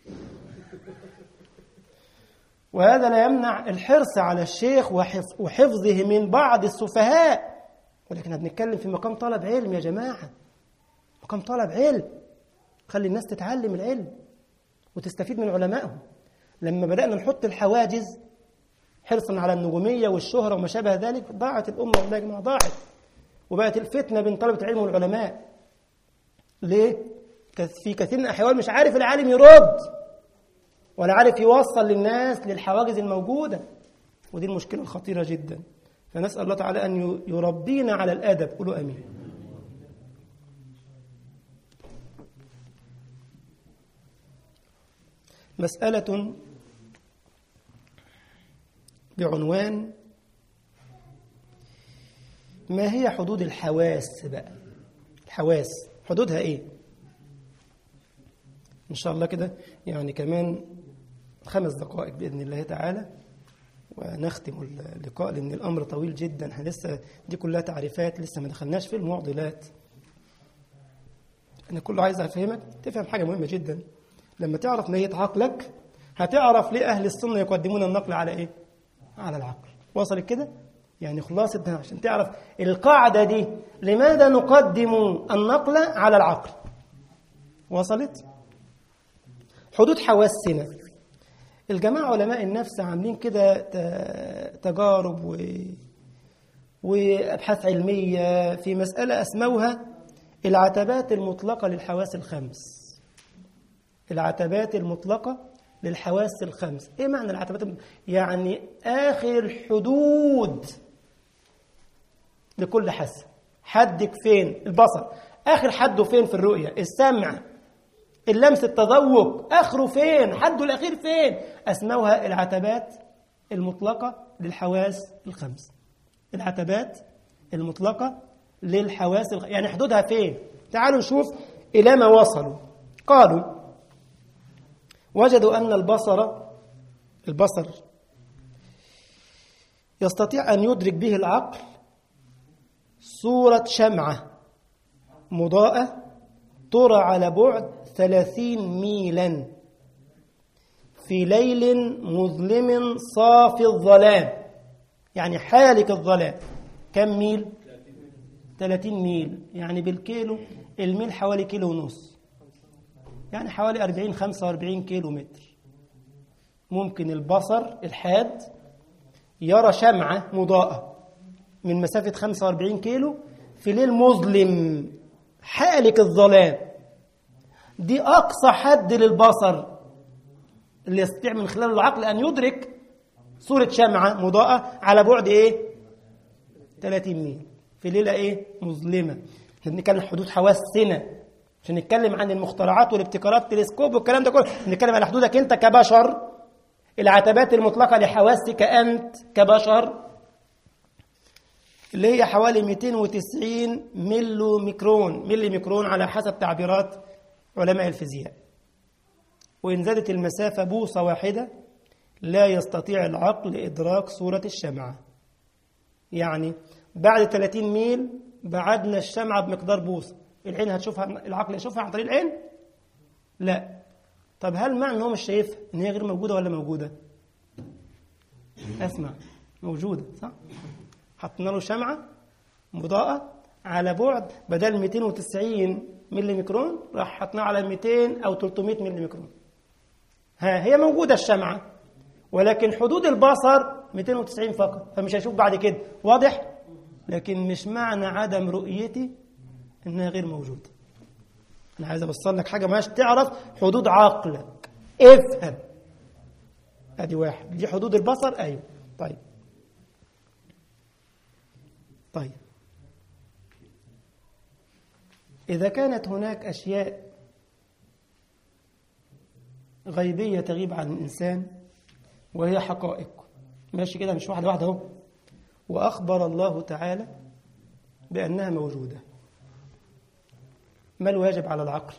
وهذا لا يمنع الحرص على الشيخ وحفظه من بعض السفهاء ولكن بنتكلم في مقام طلب علم يا جماعة مقام طلب علم خلي الناس تتعلم العلم وتستفيد من علمائهم لما بدأنا نحط الحواجز حرصا على النجومية والشهرة وما شابه ذلك ضاعت الأمة والله يا جماعة ضاعت وبقت الفتنة بين طلبة العلم والعلماء ليه؟ في كثير من الأحوال مش عارف العالم يرد ولا عارف يوصل للناس للحواجز الموجودة ودي المشكلة الخطيرة جدا فنسأل الله تعالى أن يربينا على الأدب قولوا أمين مسألة بعنوان ما هي حدود الحواس بقى الحواس حدودها ايه ان شاء الله كده يعني كمان خمس دقائق باذن الله تعالى ونختم اللقاء لان الامر طويل جدا احنا لسه دي كلها تعريفات لسه ما دخلناش في المعضلات انا كله عايز افهمك تفهم حاجه مهمه جدا لما تعرف ماهيه عقلك هتعرف ليه اهل السنه يقدمون النقل على ايه على العقل وصلت كده يعني خلاصة عشان تعرف القاعدة دي لماذا نقدم النقل على العقل وصلت حدود حواسنا الجماعة علماء النفس عاملين كده تجارب و... وأبحاث علمية في مسألة أسموها العتبات المطلقة للحواس الخمس العتبات المطلقة للحواس الخمس ايه معنى العتبات المطلقة؟ يعني آخر حدود لكل حاسة حدك فين البصر آخر حده فين في الرؤية السمع اللمس التذوق آخره فين حده الأخير فين أسموها العتبات المطلقة للحواس الخمس العتبات المطلقة للحواس الخ... يعني حدودها فين تعالوا نشوف إلى ما وصلوا قالوا وجدوا أن البصر البصر يستطيع أن يدرك به العقل صورة شمعة مضاءة ترى على بعد ثلاثين ميلا في ليل مظلم صافي الظلام يعني حالك الظلام كم ميل؟ 30 ميل يعني بالكيلو الميل حوالي كيلو ونص يعني حوالي 40 45 كيلو متر ممكن البصر الحاد يرى شمعة مضاءة من مسافة 45 كيلو في ليل مظلم حالك الظلام دي أقصى حد للبصر اللي يستطيع من خلال العقل أن يدرك صورة شمعة مضاءة على بعد إيه؟ 30 ميل في ليلة إيه؟ مظلمة احنا بنتكلم حدود حواسنا عشان نتكلم عن المخترعات والابتكارات التلسكوب والكلام ده كله نتكلم على حدودك أنت كبشر العتبات المطلقة لحواسك أنت كبشر اللي هي حوالي 290 ميلو ميكرون ميلي ميكرون على حسب تعبيرات علماء الفيزياء وإن زادت المسافة بوصة واحدة لا يستطيع العقل إدراك صورة الشمعة يعني بعد 30 ميل بعدنا الشمعة بمقدار بوصة العين هتشوفها العقل يشوفها عن طريق العين لا طب هل معنى ان هو مش شايفها ان هي غير موجوده ولا موجوده اسمع موجوده صح حطينا له شمعه مضاءه على بعد بدل 290 ملي ميكرون راح حطناه على 200 او 300 ملي ميكرون ها هي موجوده الشمعه ولكن حدود البصر 290 فقط فمش هيشوف بعد كده واضح لكن مش معنى عدم رؤيتي انها غير موجوده انا عايز اوصل لك حاجه ماش تعرف حدود عقلك افهم ادي واحد دي حدود البصر ايوه طيب طيب اذا كانت هناك اشياء غيبيه تغيب عن الانسان وهي حقائق ماشي كده مش واحده واحده اهو واخبر الله تعالى بانها موجوده ما الواجب على العقل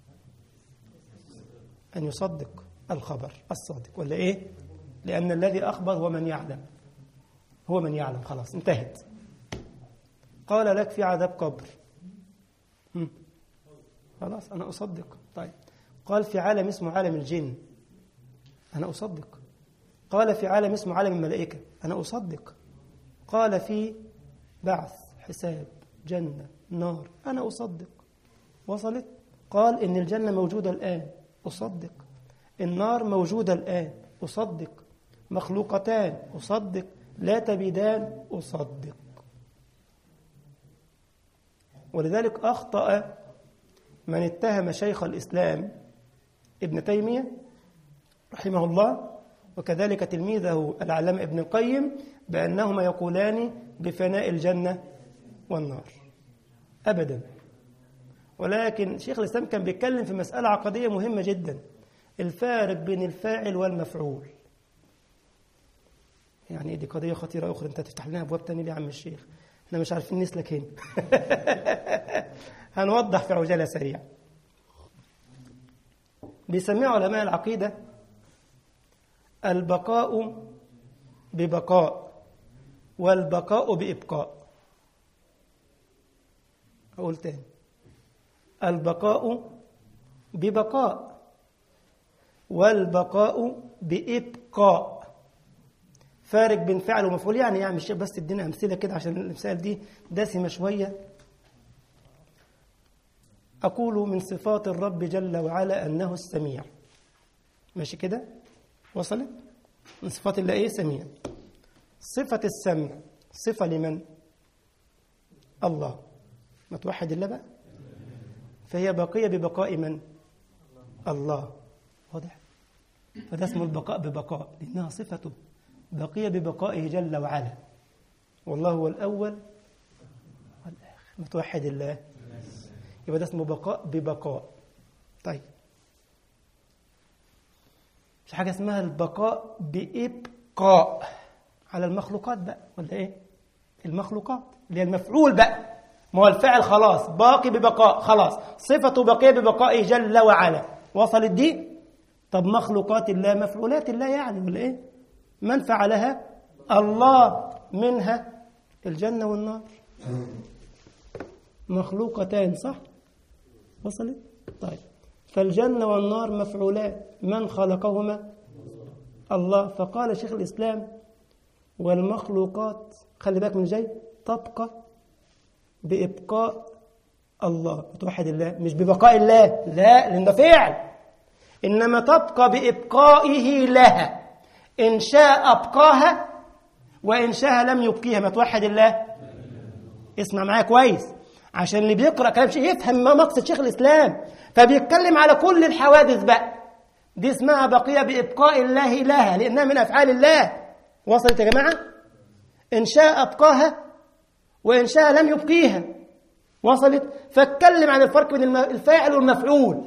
أن يصدق الخبر الصادق ولا إيه لأن الذي أخبر هو من يعلم هو من يعلم خلاص انتهت قال لك في عذاب قبر هم. خلاص أنا أصدق طيب قال في عالم اسمه عالم الجن أنا أصدق قال في عالم اسمه عالم الملائكة أنا أصدق قال في بعث حساب جنة نار أنا أصدق وصلت قال إن الجنة موجودة الآن أصدق النار موجودة الآن أصدق مخلوقتان أصدق لا تبيدان أصدق ولذلك أخطأ من اتهم شيخ الإسلام ابن تيمية رحمه الله وكذلك تلميذه العلامة ابن القيم بأنهما يقولان بفناء الجنة والنار أبداً ولكن شيخ الإسلام كان بيتكلم في مسألة عقدية مهمة جدا الفارق بين الفاعل والمفعول يعني دي قضية خطيرة أخرى أنت تفتح لنا أبواب تانية ليه يا عم الشيخ احنا مش عارفين نسلك هنا هنوضح في عجالة سريعة بيسميها علماء العقيدة البقاء ببقاء والبقاء بإبقاء أقول تاني البقاء ببقاء والبقاء بإبقاء فارق بين فعل ومفعول يعني يعني مش بس ادينا أمثلة كده عشان الأمثال دي دسمة شوية أقول من صفات الرب جل وعلا أنه السميع ماشي كده وصلت من صفات الله إيه سميع صفة السمع صفة لمن الله ما توحد الله بقى فهي باقية ببقاء من الله واضح فده اسمه البقاء ببقاء لأنها صفته باقية ببقائه جل وعلا والله هو الأول والآخر متوحد الله يبقى ده اسمه بقاء ببقاء طيب في حاجة اسمها البقاء بإبقاء على المخلوقات بقى ولا إيه؟ المخلوقات اللي هي المفعول بقى ما هو الفعل خلاص باقي ببقاء خلاص صفته باقية ببقائه جل وعلا وصلت دي طب مخلوقات الله مفعولات الله يعني ولا إيه؟ من فعلها؟ الله منها الجنة والنار مخلوقتان صح؟ وصلت؟ طيب فالجنة والنار مفعولات من خلقهما؟ الله فقال شيخ الإسلام والمخلوقات خلي بالك من جاي تبقى بإبقاء الله توحد الله مش ببقاء الله لا لأن ده فعل إنما تبقى بإبقائه لها إن شاء أبقاها وإن شاء لم يبقيها ما توحد الله اسمع معايا كويس عشان اللي بيقرأ كلام شيء يفهم ما مقصد شيخ الإسلام فبيتكلم على كل الحوادث بقى دي اسمها بقية بإبقاء الله لها لأنها من أفعال الله وصلت يا جماعة إن شاء أبقاها وإن شاء لم يبقيها وصلت فاتكلم عن الفرق بين الفاعل والمفعول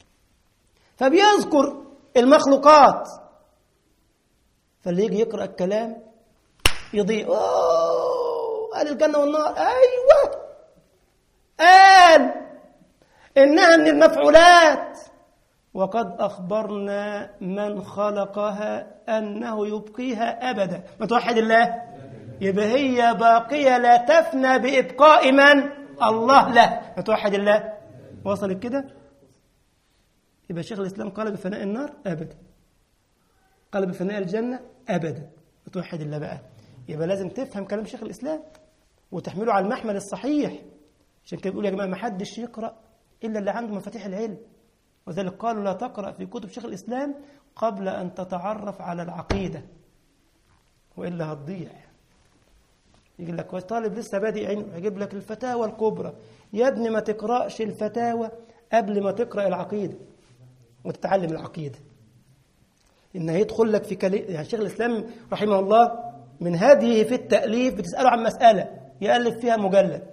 فبيذكر المخلوقات فاللي يجي يقرأ الكلام يضيء أوه قال الجنة والنار أيوة قال إنها من المفعولات وقد أخبرنا من خلقها أنه يبقيها أبدا ما توحد الله يبقى هي باقية لا تفنى بإبقاء من الله له ما توحد الله وصلت كده يبقى شيخ الإسلام قال بفناء النار أبدا قال بفناء الجنة أبدا توحد الله بقى يبقى لازم تفهم كلام شيخ الإسلام وتحمله على المحمل الصحيح عشان كده بيقول يا جماعة ما حدش يقرأ إلا اللي عنده مفاتيح العلم وذلك قالوا لا تقرأ في كتب شيخ الإسلام قبل أن تتعرف على العقيدة وإلا هتضيع يجي لك طالب لسه بادئ علم يجيب لك الفتاوى الكبرى يا ابني ما تقرأش الفتاوى قبل ما تقرأ العقيدة وتتعلم العقيدة إن هيدخل لك في كلام يعني شيخ الإسلام رحمه الله من هديه في التأليف بتسأله عن مسألة يألف فيها مجلد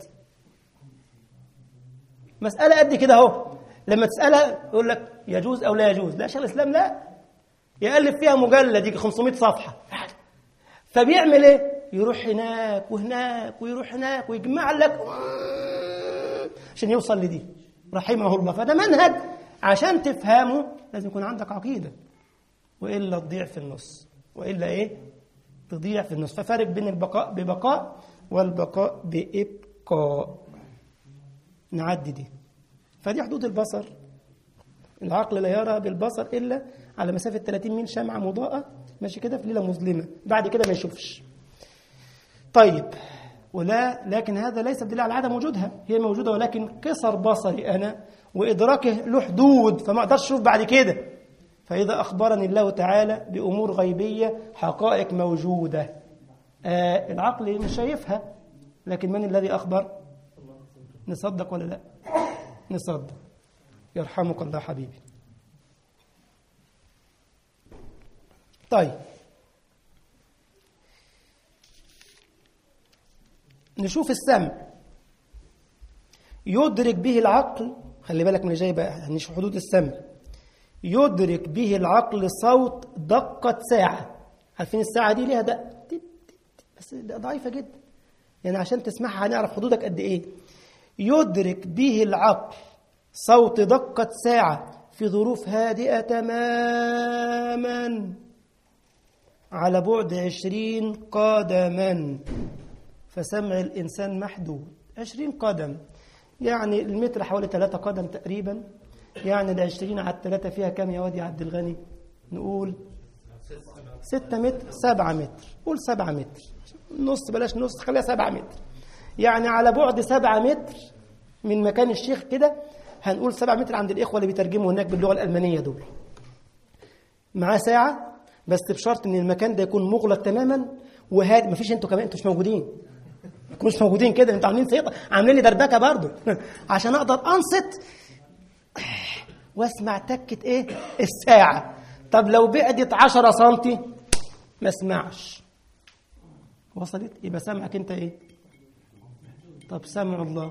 مسألة قد كده أهو لما تسألها يقول لك يجوز أو لا يجوز لا شيخ الإسلام لا يألف فيها مجلد يجي 500 صفحة فبيعمل إيه؟ يروح هناك وهناك ويروح هناك ويجمع لك عشان يوصل لدي رحمه الله فده منهج عشان تفهمه لازم يكون عندك عقيدة وإلا تضيع في النص وإلا إيه؟ تضيع في النص ففرق بين البقاء ببقاء والبقاء بإبقاء نعدي دي فدي حدود البصر العقل لا يرى بالبصر إلا على مسافة 30 ميل شمعة مضاءة ماشي كده في ليلة مظلمة بعد كده ما يشوفش طيب ولا لكن هذا ليس دليل على عدم وجودها هي موجودة ولكن قصر بصري أنا وإدراكه له حدود فما أقدرش أشوف بعد كده فإذا أخبرني الله تعالى بأمور غيبية حقائق موجودة آه العقل مش شايفها لكن من الذي أخبر نصدق ولا لا نصدق يرحمك الله حبيبي طيب نشوف السمع يدرك به العقل خلي بالك من اللي جاي بقى هنشوف حدود السمع يدرك به العقل صوت دقة ساعة عارفين الساعة دي ليها دق بس ضعيفة جدا يعني عشان تسمعها هنعرف حدودك قد ايه يدرك به العقل صوت دقة ساعة في ظروف هادئة تماما على بعد عشرين قدما فسمع الإنسان محدود عشرين قدم يعني المتر حوالي ثلاثة قدم تقريبا يعني العشرين على الثلاثة فيها كام يا وادي عبد الغني نقول ستة متر سبعة متر قول سبعة متر نص بلاش نص خليها سبعة متر يعني على بعد سبعة متر من مكان الشيخ كده هنقول سبعة متر عند الإخوة اللي بيترجموا هناك باللغة الألمانية دول معاه ساعة بس بشرط إن المكان ده يكون مغلق تماما وهادي مفيش انتوا كمان انتوا مش موجودين مش موجودين كده انتوا عاملين سيطة عاملين لي دربكة برضه عشان أقدر أنصت واسمع تكة إيه الساعة طب لو بعدت عشرة سنتي ما اسمعش وصلت يبقى سمعك انت ايه طب سمع الله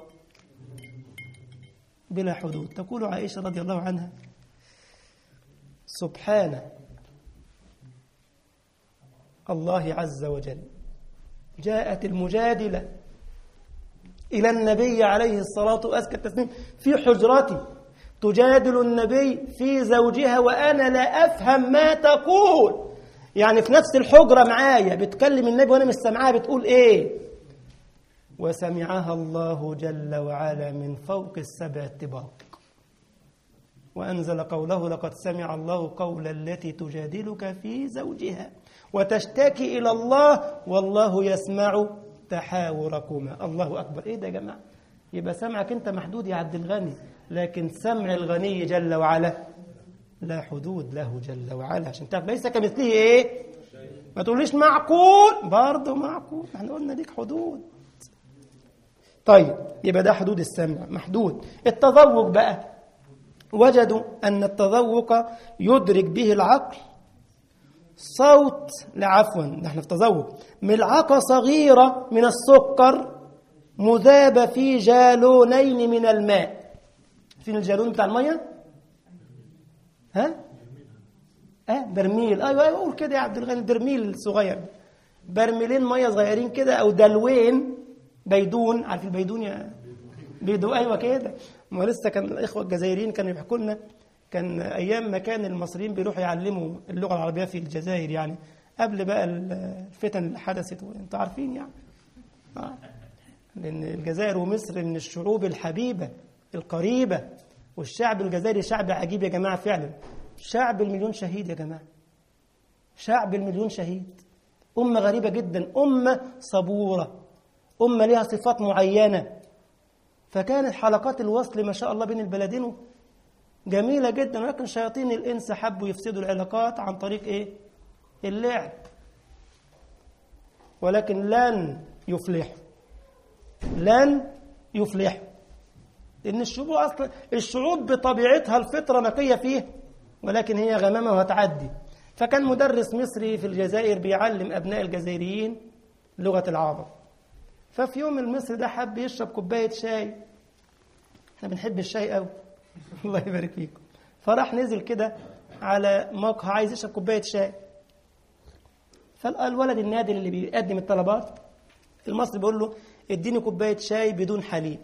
بلا حدود تقول عائشة رضي الله عنها سبحان الله عز وجل جاءت المجادلة إلى النبي عليه الصلاة وأزكى التسليم في حجرتي تجادل النبي في زوجها وأنا لا أفهم ما تقول يعني في نفس الحجرة معايا بتكلم النبي وأنا مش سامعاها بتقول إيه وسمعها الله جل وعلا من فوق السبع الطباق وأنزل قوله لقد سمع الله قول التي تجادلك في زوجها وتشتكي إلى الله والله يسمع تحاوركما الله أكبر إيه ده يا جماعة يبقى سمعك أنت محدود يا عبد الغني لكن سمع الغني جل وعلا لا حدود له جل وعلا عشان تعرف ليس كمثله إيه ما تقوليش معقول برضه معقول احنا قلنا ليك حدود طيب يبقى ده حدود السمع محدود التذوق بقى وجدوا أن التذوق يدرك به العقل صوت لعفوا نحن في تذوق ملعقة صغيرة من السكر مذابة في جالونين من الماء فين الجالون بتاع المية ها اه برميل ايوه ايوه قول كده يا عبد الغني برميل صغير برميلين ميه صغيرين كده او دلوين بيدون عارف البيدون يا بيدو ايوه كده ما لسه كان الاخوه الجزائريين كانوا يحكوا لنا كان ايام ما كان المصريين بيروحوا يعلموا اللغه العربيه في الجزائر يعني قبل بقى الفتن اللي حدثت وانتوا عارفين يعني آه. لان الجزائر ومصر من الشعوب الحبيبه القريبه والشعب الجزائري شعب عجيب يا جماعة فعلا شعب المليون شهيد يا جماعة شعب المليون شهيد أمة غريبة جدا أمة صبورة أمة لها صفات معينة فكانت حلقات الوصل ما شاء الله بين البلدين جميلة جدا ولكن شياطين الإنس حبوا يفسدوا العلاقات عن طريق إيه؟ اللعب ولكن لن يفلحوا لن يفلحوا لأن الشعوب أصلا الشعوب بطبيعتها الفطرة نقية فيه ولكن هي غمامة وهتعدي فكان مدرس مصري في الجزائر بيعلم أبناء الجزائريين لغة العرب ففي يوم المصري ده حب يشرب كوباية شاي احنا بنحب الشاي قوي الله يبارك فيكم فراح نزل كده على مقهى عايز يشرب كوباية شاي فالولد النادل اللي بيقدم الطلبات المصري بيقول له اديني كوباية شاي بدون حليب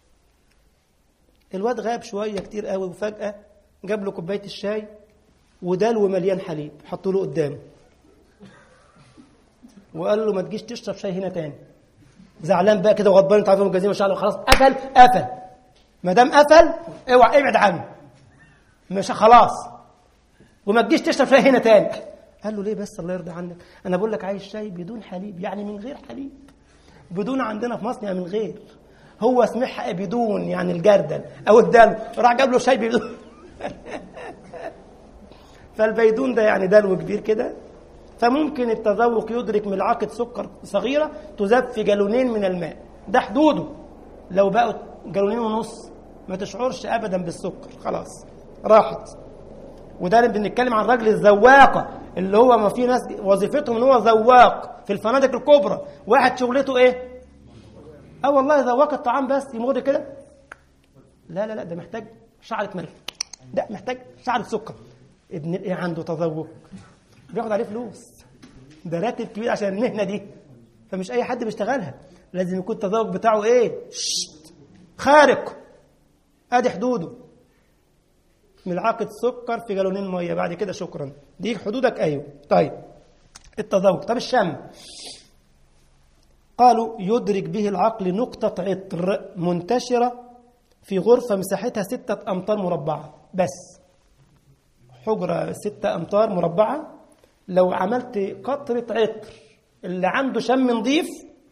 الواد غاب شوية كتير قوي وفجأة جاب له كوباية الشاي ودلو مليان حليب حطوا له قدامه وقال له ما تجيش تشرب شاي هنا تاني زعلان بقى كده وغضبان انت عارف الجزيره ما شاء الله خلاص قفل قفل ما دام قفل اوعى ابعد عنه مش خلاص وما تجيش تشرب شاي هنا تاني قال له ليه بس الله يرضى عنك انا بقول لك عايز شاي بدون حليب يعني من غير حليب بدون عندنا في مصر يعني من غير هو سمعها بدون يعني الجردل او الدلو راح جاب له شاي بدون فالبيدون ده يعني دلو كبير كده فممكن التذوق يدرك ملعقة سكر صغيرة تذاب في جالونين من الماء ده حدوده لو بقوا جالونين ونص ما تشعرش أبدا بالسكر خلاص راحت وده اللي بنتكلم عن الراجل الزواقة اللي هو ما في ناس وظيفتهم ان هو زواق في الفنادق الكبرى واحد شغلته ايه اه والله زواق الطعام بس يمر كده لا لا لا ده محتاج شعرة ملح ده محتاج شعرة سكر ابن الايه عنده تذوق بياخد عليه فلوس ده راتب كبير عشان المهنه دي فمش اي حد بيشتغلها لازم يكون التذوق بتاعه ايه شت. خارق ادي حدوده ملعقه سكر في جالونين ميه بعد كده شكرا دي حدودك ايوه طيب التذوق طب الشم قالوا يدرك به العقل نقطة عطر منتشرة في غرفة مساحتها ستة أمتار مربعة بس حجرة ستة أمتار مربعة لو عملت قطرة عطر اللي عنده شم نظيف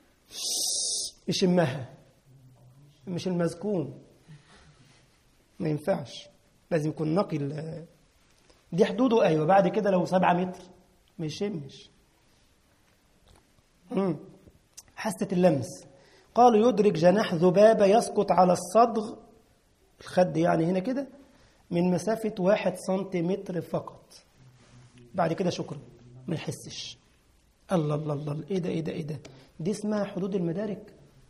يشمها مش المزكوم ما ينفعش لازم يكون نقي دي حدوده ايوه بعد كده لو سبعة متر ما يشمش حاسة اللمس قالوا يدرك جناح ذبابة يسقط على الصدغ الخد يعني هنا كده من مسافة واحد سنتيمتر فقط بعد كده شكرا ما يحسش الله الله الله ايه ده ايه ده ايه ده دي اسمها حدود المدارك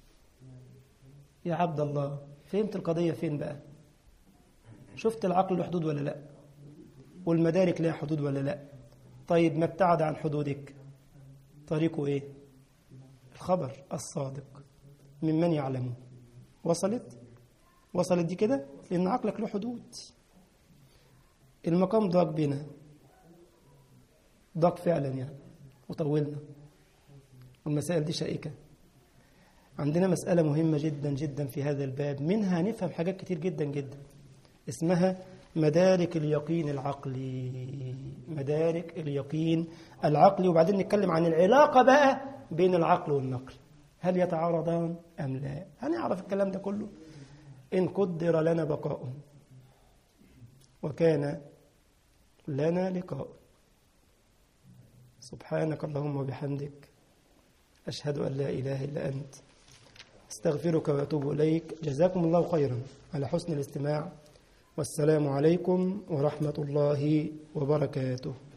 يا عبد الله فهمت القضية فين بقى شفت العقل له حدود ولا لا والمدارك لها حدود ولا لا طيب ما ابتعد عن حدودك طريقه ايه الخبر الصادق ممن يعلمه وصلت وصلت دي كده لان عقلك له حدود المقام ضاق بنا ضاق فعلا يعني وطولنا والمسائل دي شائكة عندنا مسألة مهمة جدا جدا في هذا الباب منها نفهم حاجات كتير جدا جدا اسمها مدارك اليقين العقلي مدارك اليقين العقلي وبعدين نتكلم عن العلاقة بقى بين العقل والنقل هل يتعارضان أم لا هنعرف الكلام ده كله إن قدر لنا بقاء وكان لنا لقاء سبحانك اللهم وبحمدك أشهد أن لا إله إلا أنت استغفرك وأتوب إليك جزاكم الله خيرا على حسن الاستماع والسلام عليكم ورحمة الله وبركاته